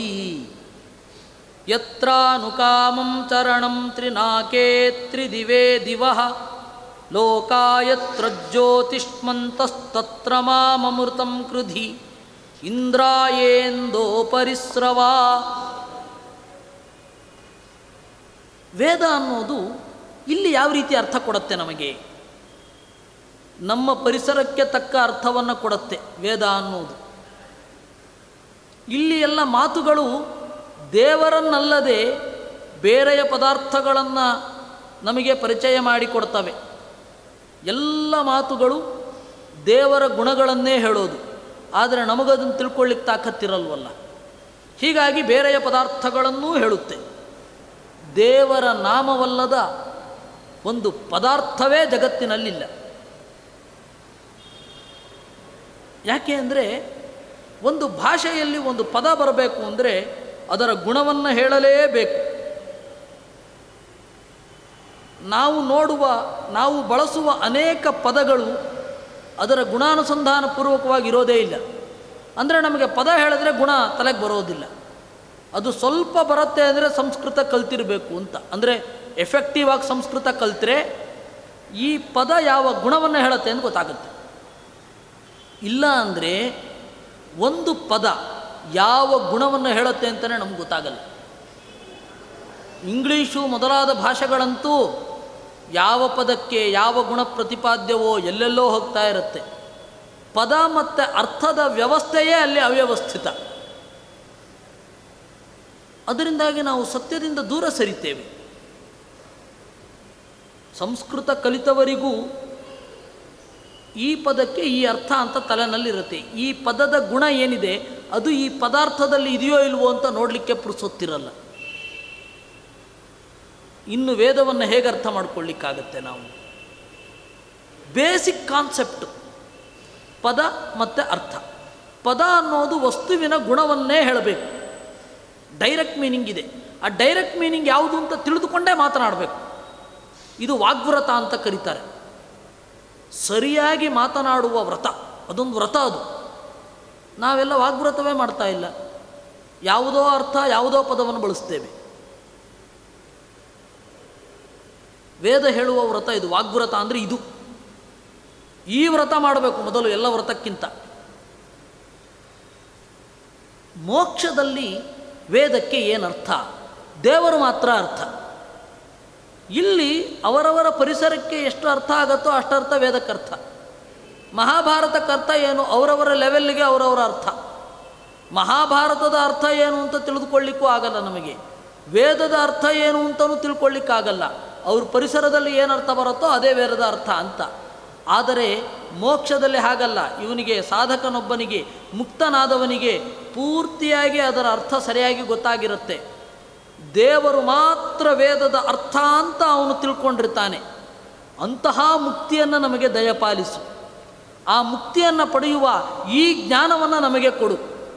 ಯತ್ರಾನುಕಾಮಂ ಚರಣಂ ತ್ರಿನಾಕೆ ತ್ರಿದಿವೇ ದಿವಃ ಲೋಕಾಯತ್ರ ಜ್ಯೋತಿಷ್ಮಂತಸ್ತತ್ರ ಮಾಮೃತಂ ಕೃಧಿ ಇಂದ್ರಾಯೇಂದೋ ಪರಿಸ್ರವ ವೇದ ಅನ್ನೋದು ಇಲ್ಲಿ ಯಾವ ರೀತಿ ಅರ್ಥ ಕೊಡುತ್ತೆ ನಮಗೆ ನಮ್ಮ ಪರಿಸರಕ್ಕೆ ತಕ್ಕ ಅರ್ಥವನ್ನು ಕೊಡುತ್ತೆ ವೇದ ಅನ್ನೋದು ಇಲ್ಲಿ ಎಲ್ಲ ಮಾತುಗಳು ದೇವರನ್ನಲ್ಲದೆ ಬೇರೆಯ ಪದಾರ್ಥಗಳನ್ನು ನಮಗೆ ಪರಿಚಯ ಮಾಡಿಕೊಡ್ತವೆ ಎಲ್ಲ ಮಾತುಗಳು ದೇವರ ಗುಣಗಳನ್ನೇ ಹೇಳೋದು ಆದರೆ ನಮಗದನ್ನು ತಿಳ್ಕೊಳ್ಳಿಕ್ಕೆ ತಾಕತ್ತಿರಲ್ವಲ್ಲ ಹೀಗಾಗಿ ಬೇರೆಯ ಪದಾರ್ಥಗಳನ್ನೂ ಹೇಳುತ್ತೆ ದೇವರ ನಾಮವಲ್ಲದ ಒಂದು ಪದಾರ್ಥವೇ ಜಗತ್ತಿನಲ್ಲಿಲ್ಲ ಯಾಕೆ ಅಂದರೆ ಒಂದು ಭಾಷೆಯಲ್ಲಿ ಒಂದು ಪದ ಬರಬೇಕು ಅಂದರೆ ಅದರ ಗುಣವನ್ನು ಹೇಳಲೇಬೇಕು ನಾವು ನೋಡುವ ನಾವು ಬಳಸುವ ಅನೇಕ ಪದಗಳು ಅದರ ಗುಣಾನುಸಂಧಾನ ಪೂರ್ವಕವಾಗಿ ಇರೋದೇ ಇಲ್ಲ ಅಂದರೆ ನಮಗೆ ಪದ ಹೇಳಿದ್ರೆ ಗುಣ ತಲೆಗೆ ಬರೋದಿಲ್ಲ ಅದು ಸ್ವಲ್ಪ ಬರುತ್ತೆ ಅಂದರೆ ಸಂಸ್ಕೃತ ಕಲ್ತಿರಬೇಕು ಅಂತ ಅಂದರೆ ಎಫೆಕ್ಟಿವ್ ಆಗಿ ಸಂಸ್ಕೃತ ಕಲ್ತರೆ ಈ ಪದ ಯಾವ ಗುಣವನ್ನು ಹೇಳುತ್ತೆ ಅಂತ ಗೊತ್ತಾಗುತ್ತೆ ಇಲ್ಲ ಅಂದರೆ ಒಂದು ಪದ ಯಾವ ಗುಣವನ್ನು ಹೇಳುತ್ತೆ ಅಂತಲೇ ನಮ್ಗೆ ಗೊತ್ತಾಗಲ್ಲ ಇಂಗ್ಲೀಷು ಮೊದಲಾದ ಭಾಷೆಗಳಂತೂ ಯಾವ ಪದಕ್ಕೆ ಯಾವ ಗುಣ ಪ್ರತಿಪಾದ್ಯವೋ ಎಲ್ಲೆಲ್ಲೋ ಹೋಗ್ತಾ ಇರುತ್ತೆ ಪದ ಮತ್ತು ಅರ್ಥದ ವ್ಯವಸ್ಥೆಯೇ ಅಲ್ಲಿ ಅವ್ಯವಸ್ಥಿತ ಅದರಿಂದಾಗಿ ನಾವು ಸತ್ಯದಿಂದ ದೂರ ಸರಿತೇವೆ ಸಂಸ್ಕೃತ ಕಲಿತವರಿಗೂ ಈ ಪದಕ್ಕೆ ಈ ಅರ್ಥ ಅಂತ ತಲೆನಲ್ಲಿರುತ್ತೆ ಈ ಪದದ ಗುಣ ಏನಿದೆ ಅದು ಈ ಪದಾರ್ಥದಲ್ಲಿ ಇದೆಯೋ ಇಲ್ವೋ ಅಂತ ನೋಡಲಿಕ್ಕೆ ಪುರುಸೊತ್ತಿರಲ್ಲ ಇನ್ನು ವೇದವನ್ನು ಹೇಗೆ ಅರ್ಥ ಮಾಡ್ಕೊಳ್ಳಿಕ್ಕಾಗತ್ತೆ ನಾವು ಬೇಸಿಕ್ ಕಾನ್ಸೆಪ್ಟು ಪದ ಮತ್ತು ಅರ್ಥ ಪದ ಅನ್ನೋದು ವಸ್ತುವಿನ ಗುಣವನ್ನೇ ಹೇಳಬೇಕು ಡೈರೆಕ್ಟ್ ಮೀನಿಂಗ್ ಇದೆ ಆ ಡೈರೆಕ್ಟ್ ಮೀನಿಂಗ್ ಯಾವುದು ಅಂತ ತಿಳಿದುಕೊಂಡೇ ಮಾತನಾಡಬೇಕು ಇದು ವಾಗ್ವ್ರತ ಅಂತ ಕರೀತಾರೆ ಸರಿಯಾಗಿ ಮಾತನಾಡುವ ವ್ರತ ಅದೊಂದು ವ್ರತ ಅದು ನಾವೆಲ್ಲ ವಾಗ್ವ್ರತವೇ ಮಾಡ್ತಾ ಇಲ್ಲ ಯಾವುದೋ ಅರ್ಥ ಯಾವುದೋ ಪದವನ್ನು ಬಳಸ್ತೇವೆ ವೇದ ಹೇಳುವ ವ್ರತ ಇದು ವಾಗ್ವ್ರತ ಅಂದರೆ ಇದು ಈ ವ್ರತ ಮಾಡಬೇಕು ಮೊದಲು ಎಲ್ಲ ವ್ರತಕ್ಕಿಂತ ಮೋಕ್ಷದಲ್ಲಿ ವೇದಕ್ಕೆ ಏನರ್ಥ ದೇವರು ಮಾತ್ರ ಅರ್ಥ ಇಲ್ಲಿ ಅವರವರ ಪರಿಸರಕ್ಕೆ ಎಷ್ಟು ಅರ್ಥ ಆಗತ್ತೋ ಅಷ್ಟರ್ಥ ವೇದಕ್ಕರ್ಥ ಮಹಾಭಾರತಕ್ಕೆ ಅರ್ಥ ಏನು ಅವರವರ ಲೆವೆಲ್ಗೆ ಅವರವರ ಅರ್ಥ ಮಹಾಭಾರತದ ಅರ್ಥ ಏನು ಅಂತ ತಿಳಿದುಕೊಳ್ಳಿಕ್ಕೂ ಆಗಲ್ಲ ನಮಗೆ ವೇದದ ಅರ್ಥ ಏನು ಅಂತಲೂ ತಿಳ್ಕೊಳ್ಳಿಕ್ಕಾಗಲ್ಲ ಅವ್ರ ಪರಿಸರದಲ್ಲಿ ಏನು ಅರ್ಥ ಬರುತ್ತೋ ಅದೇ ವೇದದ ಅರ್ಥ ಅಂತ ಆದರೆ ಮೋಕ್ಷದಲ್ಲಿ ಹಾಗಲ್ಲ ಇವನಿಗೆ ಸಾಧಕನೊಬ್ಬನಿಗೆ ಮುಕ್ತನಾದವನಿಗೆ ಪೂರ್ತಿಯಾಗಿ ಅದರ ಅರ್ಥ ಸರಿಯಾಗಿ ಗೊತ್ತಾಗಿರುತ್ತೆ ದೇವರು ಮಾತ್ರ ವೇದದ ಅರ್ಥ ಅಂತ ಅವನು ತಿಳ್ಕೊಂಡಿರ್ತಾನೆ ಅಂತಹ ಮುಕ್ತಿಯನ್ನು ನಮಗೆ ದಯಪಾಲಿಸು ಆ ಮುಕ್ತಿಯನ್ನು ಪಡೆಯುವ ಈ ಜ್ಞಾನವನ್ನು ನಮಗೆ ಕೊಡು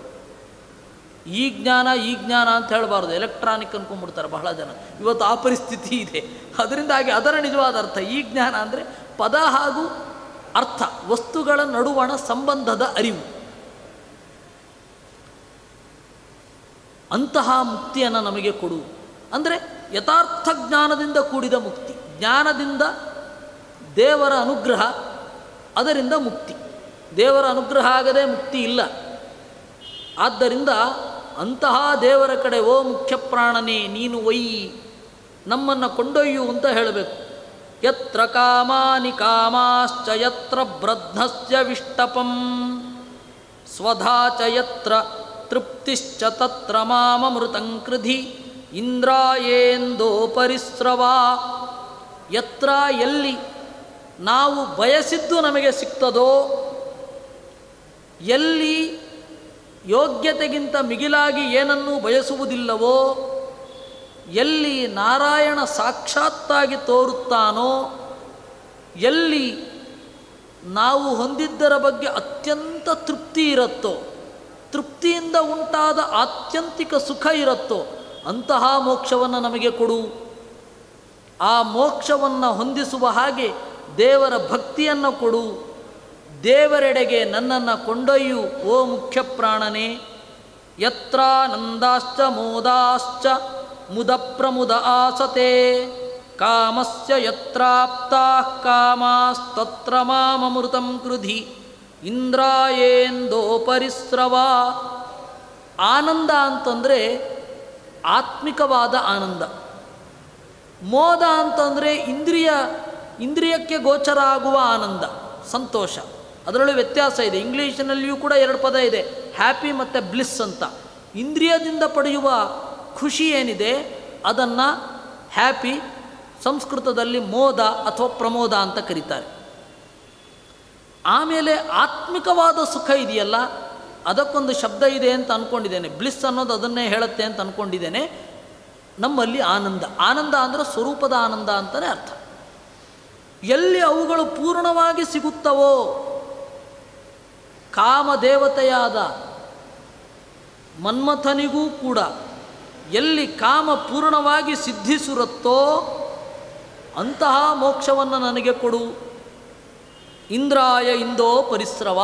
ಈ ಜ್ಞಾನ ಈ ಜ್ಞಾನ ಅಂತ ಹೇಳಬಾರ್ದು ಎಲೆಕ್ಟ್ರಾನಿಕ್ ಅನ್ಕೊಂಡ್ಬಿಡ್ತಾರೆ ಬಹಳ ಜನ ಇವತ್ತು ಆ ಪರಿಸ್ಥಿತಿ ಇದೆ ಅದರಿಂದಾಗಿ ಅದರ ನಿಜವಾದ ಅರ್ಥ ಈ ಜ್ಞಾನ ಅಂದರೆ ಪದ ಹಾಗೂ ಅರ್ಥ ವಸ್ತುಗಳ ನಡುವಣ ಸಂಬಂಧದ ಅರಿವು ಅಂತಹ ಮುಕ್ತಿಯನ್ನು ನಮಗೆ ಕೊಡು ಅಂದರೆ ಯಥಾರ್ಥ ಜ್ಞಾನದಿಂದ ಕೂಡಿದ ಮುಕ್ತಿ ಜ್ಞಾನದಿಂದ ದೇವರ ಅನುಗ್ರಹ ಅದರಿಂದ ಮುಕ್ತಿ ದೇವರ ಅನುಗ್ರಹ ಆಗದೆ ಮುಕ್ತಿ ಇಲ್ಲ ಆದ್ದರಿಂದ ಅಂತಹ ದೇವರ ಕಡೆ ಓ ಮುಖ್ಯ ಪ್ರಾಣನೇ ನೀನು ಒಯ್ಯಿ ನಮ್ಮನ್ನು ಕೊಂಡೊಯ್ಯು ಅಂತ ಹೇಳಬೇಕು ಯತ್ರ ಕಾಮಾನಿ ಕಾಮಾಶ್ಚ ಯತ್ರ ಬ್ರಧ್ನಸ್ಯ ವಿಷ್ಟಪಂ ಸ್ವಧಾ ಚ ಯತ್ರ ತೃಪ್ತಿಶ್ಚ ತತ್ರ ಮಾಮಮೃತಂಕೃಧಿ ಇಂದ್ರಾಯೇಂದೋ ಪರಿಸ್ರವ ಯತ್ರ ಎಲ್ಲಿ ನಾವು ಬಯಸಿದ್ದು ನಮಗೆ ಸಿಗ್ತದೋ ಎಲ್ಲಿ ಯೋಗ್ಯತೆಗಿಂತ ಮಿಗಿಲಾಗಿ ಏನನ್ನೂ ಬಯಸುವುದಿಲ್ಲವೋ ಎಲ್ಲಿ ನಾರಾಯಣ ಸಾಕ್ಷಾತ್ತಾಗಿ ತೋರುತ್ತಾನೋ ಎಲ್ಲಿ ನಾವು ಹೊಂದಿದ್ದರ ಬಗ್ಗೆ ಅತ್ಯಂತ ತೃಪ್ತಿ ಇರುತ್ತೋ ತೃಪ್ತಿಯಿಂದ ಉಂಟಾದ ಆತ್ಯಂತಿಕ ಸುಖ ಇರುತ್ತೋ ಅಂತಹ ಮೋಕ್ಷವನ್ನು ನಮಗೆ ಕೊಡು ಆ ಮೋಕ್ಷವನ್ನು ಹೊಂದಿಸುವ ಹಾಗೆ ದೇವರ ಭಕ್ತಿಯನ್ನು ಕೊಡು ದೇವರೆಡೆಗೆ ನನ್ನನ್ನು ಕೊಂಡೊಯ್ಯು ಓ ಮುಖ್ಯ ಪ್ರಾಣನೇ ಯತ್ರಾನಂದಾಶ್ಚ ಮೋದಾಶ್ಚ ಮುದ ಪ್ರಮುದ ಆಸತೆ ಕಾಮಸ್ಯ ಯತ್ರಾಪ್ತಾ ಕಾಮಾಸ್ತತ್ರ ಮಾಮಮೃತಂ ಕೃಧಿ ಇಂದ್ರಾಯೇಂದೋ ಪರಿಸ್ರವ ಆನಂದ ಅಂತಂದರೆ ಆತ್ಮಿಕವಾದ ಆನಂದ ಮೋದ ಅಂತಂದರೆ ಇಂದ್ರಿಯ ಇಂದ್ರಿಯಕ್ಕೆ ಗೋಚರ ಆಗುವ ಆನಂದ ಸಂತೋಷ ಅದರಲ್ಲೂ ವ್ಯತ್ಯಾಸ ಇದೆ ಇಂಗ್ಲೀಷಿನಲ್ಲಿಯೂ ಕೂಡ ಎರಡು ಪದ ಇದೆ ಹ್ಯಾಪಿ ಮತ್ತು ಬ್ಲಿಸ್ ಅಂತ ಇಂದ್ರಿಯದಿಂದ ಪಡೆಯುವ ಖುಷಿ ಏನಿದೆ ಅದನ್ನು ಹ್ಯಾಪಿ ಸಂಸ್ಕೃತದಲ್ಲಿ ಮೋದ ಅಥವಾ ಪ್ರಮೋದ ಅಂತ ಕರೀತಾರೆ ಆಮೇಲೆ ಆತ್ಮಿಕವಾದ ಸುಖ ಇದೆಯಲ್ಲ ಅದಕ್ಕೊಂದು ಶಬ್ದ ಇದೆ ಅಂತ ಅಂದ್ಕೊಂಡಿದ್ದೇನೆ ಬ್ಲಿಸ್ ಅನ್ನೋದು ಅದನ್ನೇ ಹೇಳುತ್ತೆ ಅಂತ ಅಂದ್ಕೊಂಡಿದ್ದೇನೆ ನಮ್ಮಲ್ಲಿ ಆನಂದ ಆನಂದ ಅಂದರೆ ಸ್ವರೂಪದ ಆನಂದ ಅಂತಲೇ ಅರ್ಥ ಎಲ್ಲಿ ಅವುಗಳು ಪೂರ್ಣವಾಗಿ ಸಿಗುತ್ತವೋ ಕಾಮದೇವತೆಯಾದ ಮನ್ಮಥನಿಗೂ ಕೂಡ ಎಲ್ಲಿ ಕಾಮ ಪೂರ್ಣವಾಗಿ ಸಿದ್ಧಿಸುರುತ್ತೋ ಅಂತಹ ಮೋಕ್ಷವನ್ನು ನನಗೆ ಕೊಡು ಇಂದ್ರಾಯ ಇಂದೋ ಪರಿಸ್ರವ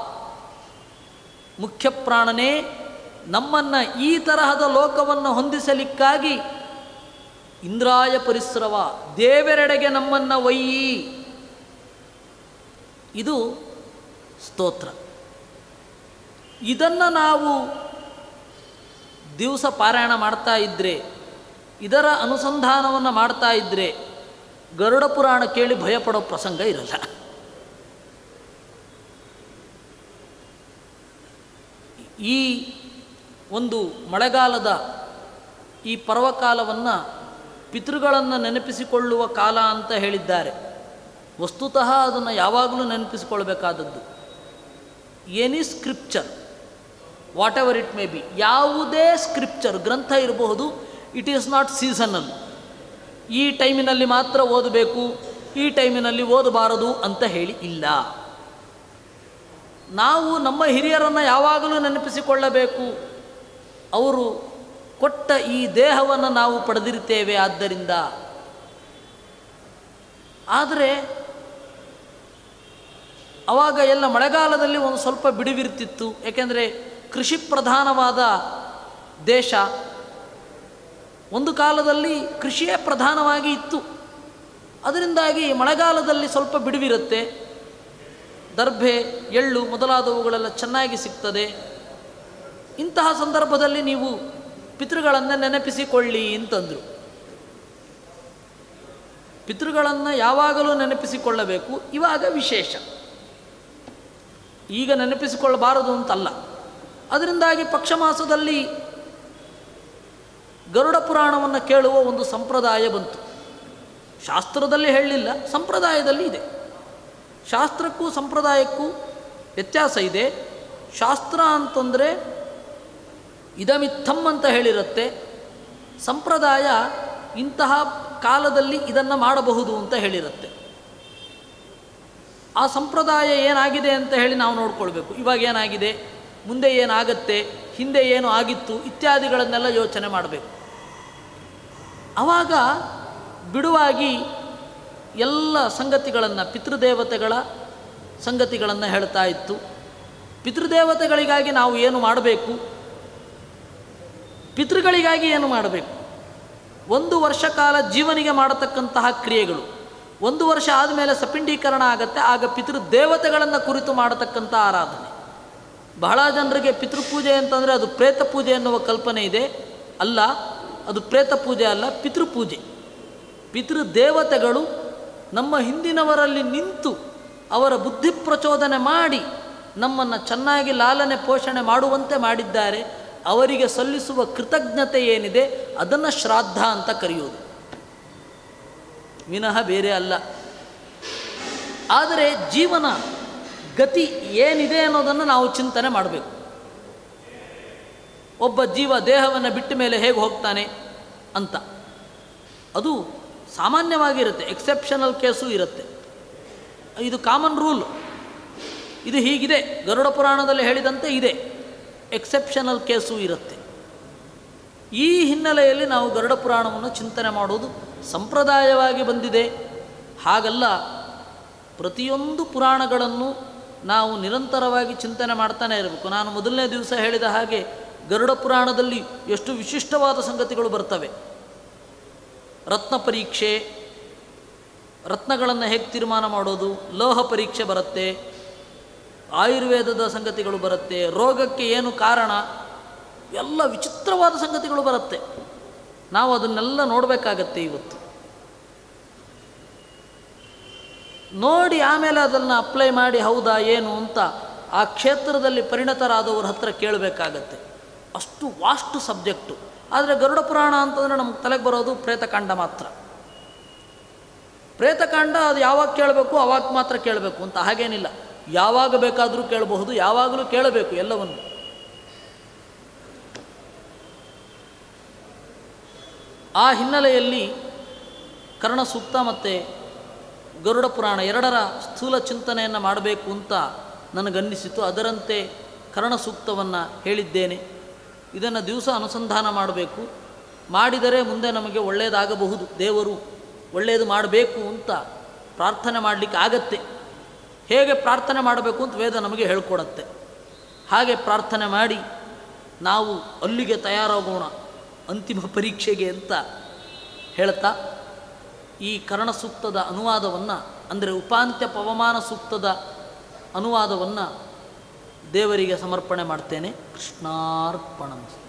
ಮುಖ್ಯ ಪ್ರಾಣನೇ ನಮ್ಮನ್ನು ಈ ತರಹದ ಲೋಕವನ್ನು ಹೊಂದಿಸಲಿಕ್ಕಾಗಿ ಇಂದ್ರಾಯ ಪರಿಸ್ರವ ದೇವರೆಡೆಗೆ ನಮ್ಮನ್ನು ಒಯ್ಯಿ ಇದು ಸ್ತೋತ್ರ ಇದನ್ನು ನಾವು ದಿವಸ ಪಾರಾಯಣ ಮಾಡ್ತಾ ಇದ್ದರೆ ಇದರ ಅನುಸಂಧಾನವನ್ನು ಮಾಡ್ತಾ ಇದ್ದರೆ ಗರುಡ ಪುರಾಣ ಕೇಳಿ ಭಯಪಡೋ ಪ್ರಸಂಗ ಇರಲ್ಲ ಈ ಒಂದು ಮಳೆಗಾಲದ ಈ ಪರ್ವಕಾಲವನ್ನು ಪಿತೃಗಳನ್ನು ನೆನಪಿಸಿಕೊಳ್ಳುವ ಕಾಲ ಅಂತ ಹೇಳಿದ್ದಾರೆ ವಸ್ತುತಃ ಅದನ್ನು ಯಾವಾಗಲೂ ನೆನಪಿಸಿಕೊಳ್ಬೇಕಾದದ್ದು any scripture whatever it may be ಯಾವುದೇ ಸ್ಕ್ರಿಪ್ಚರ್ ಗ್ರಂಥ ಇರಬಹುದು ಇಟ್ ಈಸ್ ನಾಟ್ ಸೀಸನಲ್ ಈ ಟೈಮಿನಲ್ಲಿ ಮಾತ್ರ ಓದಬೇಕು ಈ ಟೈಮಿನಲ್ಲಿ ಓದಬಾರದು ಅಂತ ಹೇಳಿ ಇಲ್ಲ ನಾವು ನಮ್ಮ ಹಿರಿಯರನ್ನು ಯಾವಾಗಲೂ ನೆನಪಿಸಿಕೊಳ್ಳಬೇಕು ಅವರು ಕೊಟ್ಟ ಈ ದೇಹವನ್ನು ನಾವು ಪಡೆದಿರ್ತೇವೆ ಆದ್ದರಿಂದ ಆದರೆ ಆವಾಗ ಎಲ್ಲ ಮಳೆಗಾಲದಲ್ಲಿ ಒಂದು ಸ್ವಲ್ಪ ಬಿಡುವಿರ್ತಿತ್ತು ಏಕೆಂದರೆ ಕೃಷಿ ಪ್ರಧಾನವಾದ ದೇಶ ಒಂದು ಕಾಲದಲ್ಲಿ ಕೃಷಿಯೇ ಪ್ರಧಾನವಾಗಿ ಇತ್ತು ಅದರಿಂದಾಗಿ ಮಳೆಗಾಲದಲ್ಲಿ ಸ್ವಲ್ಪ ಬಿಡುವಿರುತ್ತೆ ದರ್ಭೆ ಎಳ್ಳು ಮೊದಲಾದವುಗಳೆಲ್ಲ ಚೆನ್ನಾಗಿ ಸಿಗ್ತದೆ ಇಂತಹ ಸಂದರ್ಭದಲ್ಲಿ ನೀವು ಪಿತೃಗಳನ್ನು ನೆನಪಿಸಿಕೊಳ್ಳಿ ಅಂತಂದರು ಪಿತೃಗಳನ್ನು ಯಾವಾಗಲೂ ನೆನಪಿಸಿಕೊಳ್ಳಬೇಕು ಇವಾಗ ವಿಶೇಷ ಈಗ ನೆನಪಿಸಿಕೊಳ್ಳಬಾರದು ಅಂತಲ್ಲ ಅದರಿಂದಾಗಿ ಪಕ್ಷಮಾಸದಲ್ಲಿ ಗರುಡ ಪುರಾಣವನ್ನು ಕೇಳುವ ಒಂದು ಸಂಪ್ರದಾಯ ಬಂತು ಶಾಸ್ತ್ರದಲ್ಲಿ ಹೇಳಲಿಲ್ಲ ಸಂಪ್ರದಾಯದಲ್ಲಿ ಇದೆ ಶಾಸ್ತ್ರಕ್ಕೂ ಸಂಪ್ರದಾಯಕ್ಕೂ ವ್ಯತ್ಯಾಸ ಇದೆ ಶಾಸ್ತ್ರ ಅಂತಂದರೆ ಇದಮಿತ್ತಮ್ ಅಂತ ಹೇಳಿರುತ್ತೆ ಸಂಪ್ರದಾಯ ಇಂತಹ ಕಾಲದಲ್ಲಿ ಇದನ್ನು ಮಾಡಬಹುದು ಅಂತ ಹೇಳಿರುತ್ತೆ ಆ ಸಂಪ್ರದಾಯ ಏನಾಗಿದೆ ಅಂತ ಹೇಳಿ ನಾವು ನೋಡ್ಕೊಳ್ಬೇಕು ಇವಾಗ ಏನಾಗಿದೆ ಮುಂದೆ ಏನಾಗತ್ತೆ ಹಿಂದೆ ಏನು ಆಗಿತ್ತು ಇತ್ಯಾದಿಗಳನ್ನೆಲ್ಲ ಯೋಚನೆ ಮಾಡಬೇಕು ಆವಾಗ ಬಿಡುವಾಗಿ ಎಲ್ಲ ಸಂಗತಿಗಳನ್ನು ಪಿತೃದೇವತೆಗಳ ಸಂಗತಿಗಳನ್ನು ಹೇಳ್ತಾ ಇತ್ತು ಪಿತೃದೇವತೆಗಳಿಗಾಗಿ ನಾವು ಏನು ಮಾಡಬೇಕು ಪಿತೃಗಳಿಗಾಗಿ ಏನು ಮಾಡಬೇಕು ಒಂದು ವರ್ಷ ಕಾಲ ಜೀವನಿಗೆ ಮಾಡತಕ್ಕಂತಹ ಕ್ರಿಯೆಗಳು ಒಂದು ವರ್ಷ ಆದಮೇಲೆ ಸಪಿಂಡೀಕರಣ ಆಗತ್ತೆ ಆಗ ಪಿತೃದೇವತೆಗಳನ್ನು ಕುರಿತು ಮಾಡತಕ್ಕಂಥ ಆರಾಧನೆ ಬಹಳ ಜನರಿಗೆ ಪಿತೃಪೂಜೆ ಅಂತಂದರೆ ಅದು ಪ್ರೇತ ಪೂಜೆ ಎನ್ನುವ ಕಲ್ಪನೆ ಇದೆ ಅಲ್ಲ ಅದು ಪ್ರೇತ ಪೂಜೆ ಅಲ್ಲ ಪಿತೃಪೂಜೆ ಪಿತೃದೇವತೆಗಳು ನಮ್ಮ ಹಿಂದಿನವರಲ್ಲಿ ನಿಂತು ಅವರ ಬುದ್ಧಿ ಪ್ರಚೋದನೆ ಮಾಡಿ ನಮ್ಮನ್ನು ಚೆನ್ನಾಗಿ ಲಾಲನೆ ಪೋಷಣೆ ಮಾಡುವಂತೆ ಮಾಡಿದ್ದಾರೆ ಅವರಿಗೆ ಸಲ್ಲಿಸುವ ಕೃತಜ್ಞತೆ ಏನಿದೆ ಅದನ್ನು ಶ್ರಾದ್ದ ಅಂತ ಕರೆಯುವುದು ವಿನಃ ಬೇರೆ ಅಲ್ಲ ಆದರೆ ಜೀವನ ಗತಿ ಏನಿದೆ ಅನ್ನೋದನ್ನು ನಾವು ಚಿಂತನೆ ಮಾಡಬೇಕು ಒಬ್ಬ ಜೀವ ದೇಹವನ್ನು ಬಿಟ್ಟ ಮೇಲೆ ಹೇಗೆ ಹೋಗ್ತಾನೆ ಅಂತ ಅದು ಸಾಮಾನ್ಯವಾಗಿರುತ್ತೆ ಎಕ್ಸೆಪ್ಷನಲ್ ಕೇಸು ಇರುತ್ತೆ ಇದು ಕಾಮನ್ ರೂಲ್ ಇದು ಹೀಗಿದೆ ಗರುಡ ಪುರಾಣದಲ್ಲಿ ಹೇಳಿದಂತೆ ಇದೆ ಎಕ್ಸೆಪ್ಷನಲ್ ಕೇಸು ಇರುತ್ತೆ ಈ ಹಿನ್ನೆಲೆಯಲ್ಲಿ ನಾವು ಗರುಡ ಪುರಾಣವನ್ನು ಚಿಂತನೆ ಮಾಡುವುದು ಸಂಪ್ರದಾಯವಾಗಿ ಬಂದಿದೆ ಹಾಗಲ್ಲ ಪ್ರತಿಯೊಂದು ಪುರಾಣಗಳನ್ನು ನಾವು ನಿರಂತರವಾಗಿ ಚಿಂತನೆ ಮಾಡ್ತಾನೆ ಇರಬೇಕು ನಾನು ಮೊದಲನೇ ದಿವಸ ಹೇಳಿದ ಹಾಗೆ ಗರುಡ ಪುರಾಣದಲ್ಲಿ ಎಷ್ಟು ವಿಶಿಷ್ಟವಾದ ಸಂಗತಿಗಳು ಬರ್ತವೆ ರತ್ನ ಪರೀಕ್ಷೆ ರತ್ನಗಳನ್ನು ಹೇಗೆ ತೀರ್ಮಾನ ಮಾಡೋದು ಲೋಹ ಪರೀಕ್ಷೆ ಬರುತ್ತೆ ಆಯುರ್ವೇದದ ಸಂಗತಿಗಳು ಬರುತ್ತೆ ರೋಗಕ್ಕೆ ಏನು ಕಾರಣ ಎಲ್ಲ ವಿಚಿತ್ರವಾದ ಸಂಗತಿಗಳು ಬರುತ್ತೆ ನಾವು ಅದನ್ನೆಲ್ಲ ನೋಡಬೇಕಾಗತ್ತೆ ಇವತ್ತು ನೋಡಿ ಆಮೇಲೆ ಅದನ್ನು ಅಪ್ಲೈ ಮಾಡಿ ಹೌದಾ ಏನು ಅಂತ ಆ ಕ್ಷೇತ್ರದಲ್ಲಿ ಪರಿಣತರಾದವ್ರ ಹತ್ರ ಕೇಳಬೇಕಾಗತ್ತೆ ಅಷ್ಟು ವಾಸ್ಟ್ ಸಬ್ಜೆಕ್ಟು ಆದರೆ ಗರುಡ ಪುರಾಣ ಅಂತಂದರೆ ನಮ್ಗೆ ತಲೆಗೆ ಬರೋದು ಪ್ರೇತಕಾಂಡ ಮಾತ್ರ ಪ್ರೇತಕಾಂಡ ಅದು ಯಾವಾಗ ಕೇಳಬೇಕು ಅವಾಗ ಮಾತ್ರ ಕೇಳಬೇಕು ಅಂತ ಹಾಗೇನಿಲ್ಲ ಯಾವಾಗ ಬೇಕಾದರೂ ಕೇಳಬಹುದು ಯಾವಾಗಲೂ ಕೇಳಬೇಕು ಎಲ್ಲವನ್ನು ಆ ಹಿನ್ನೆಲೆಯಲ್ಲಿ ಕರ್ಣ ಸೂಕ್ತ ಮತ್ತು ಗರುಡ ಪುರಾಣ ಎರಡರ ಸ್ಥೂಲ ಚಿಂತನೆಯನ್ನು ಮಾಡಬೇಕು ಅಂತ ನನಗನ್ನಿಸಿತು ಅದರಂತೆ ಕರ್ಣ ಸೂಕ್ತವನ್ನು ಹೇಳಿದ್ದೇನೆ ಇದನ್ನು ದಿವಸ ಅನುಸಂಧಾನ ಮಾಡಬೇಕು ಮಾಡಿದರೆ ಮುಂದೆ ನಮಗೆ ಒಳ್ಳೆಯದಾಗಬಹುದು ದೇವರು ಒಳ್ಳೆಯದು ಮಾಡಬೇಕು ಅಂತ ಪ್ರಾರ್ಥನೆ ಮಾಡಲಿಕ್ಕೆ ಆಗತ್ತೆ ಹೇಗೆ ಪ್ರಾರ್ಥನೆ ಮಾಡಬೇಕು ಅಂತ ವೇದ ನಮಗೆ ಹೇಳ್ಕೊಡತ್ತೆ ಹಾಗೆ ಪ್ರಾರ್ಥನೆ ಮಾಡಿ ನಾವು ಅಲ್ಲಿಗೆ ತಯಾರಾಗೋಣ ಅಂತಿಮ ಪರೀಕ್ಷೆಗೆ ಅಂತ ಹೇಳ್ತಾ ಈ ಕರ್ಣ ಸೂಕ್ತದ ಅನುವಾದವನ್ನು ಅಂದರೆ ಉಪಾಂತ್ಯ ಪವಮಾನ ಸೂಕ್ತದ ಅನುವಾದವನ್ನು ದೇವರಿಗೆ ಸಮರ್ಪಣೆ ಮಾಡ್ತೇನೆ ಕೃಷ್ಣಾರ್ಪಣಮಸ್ತು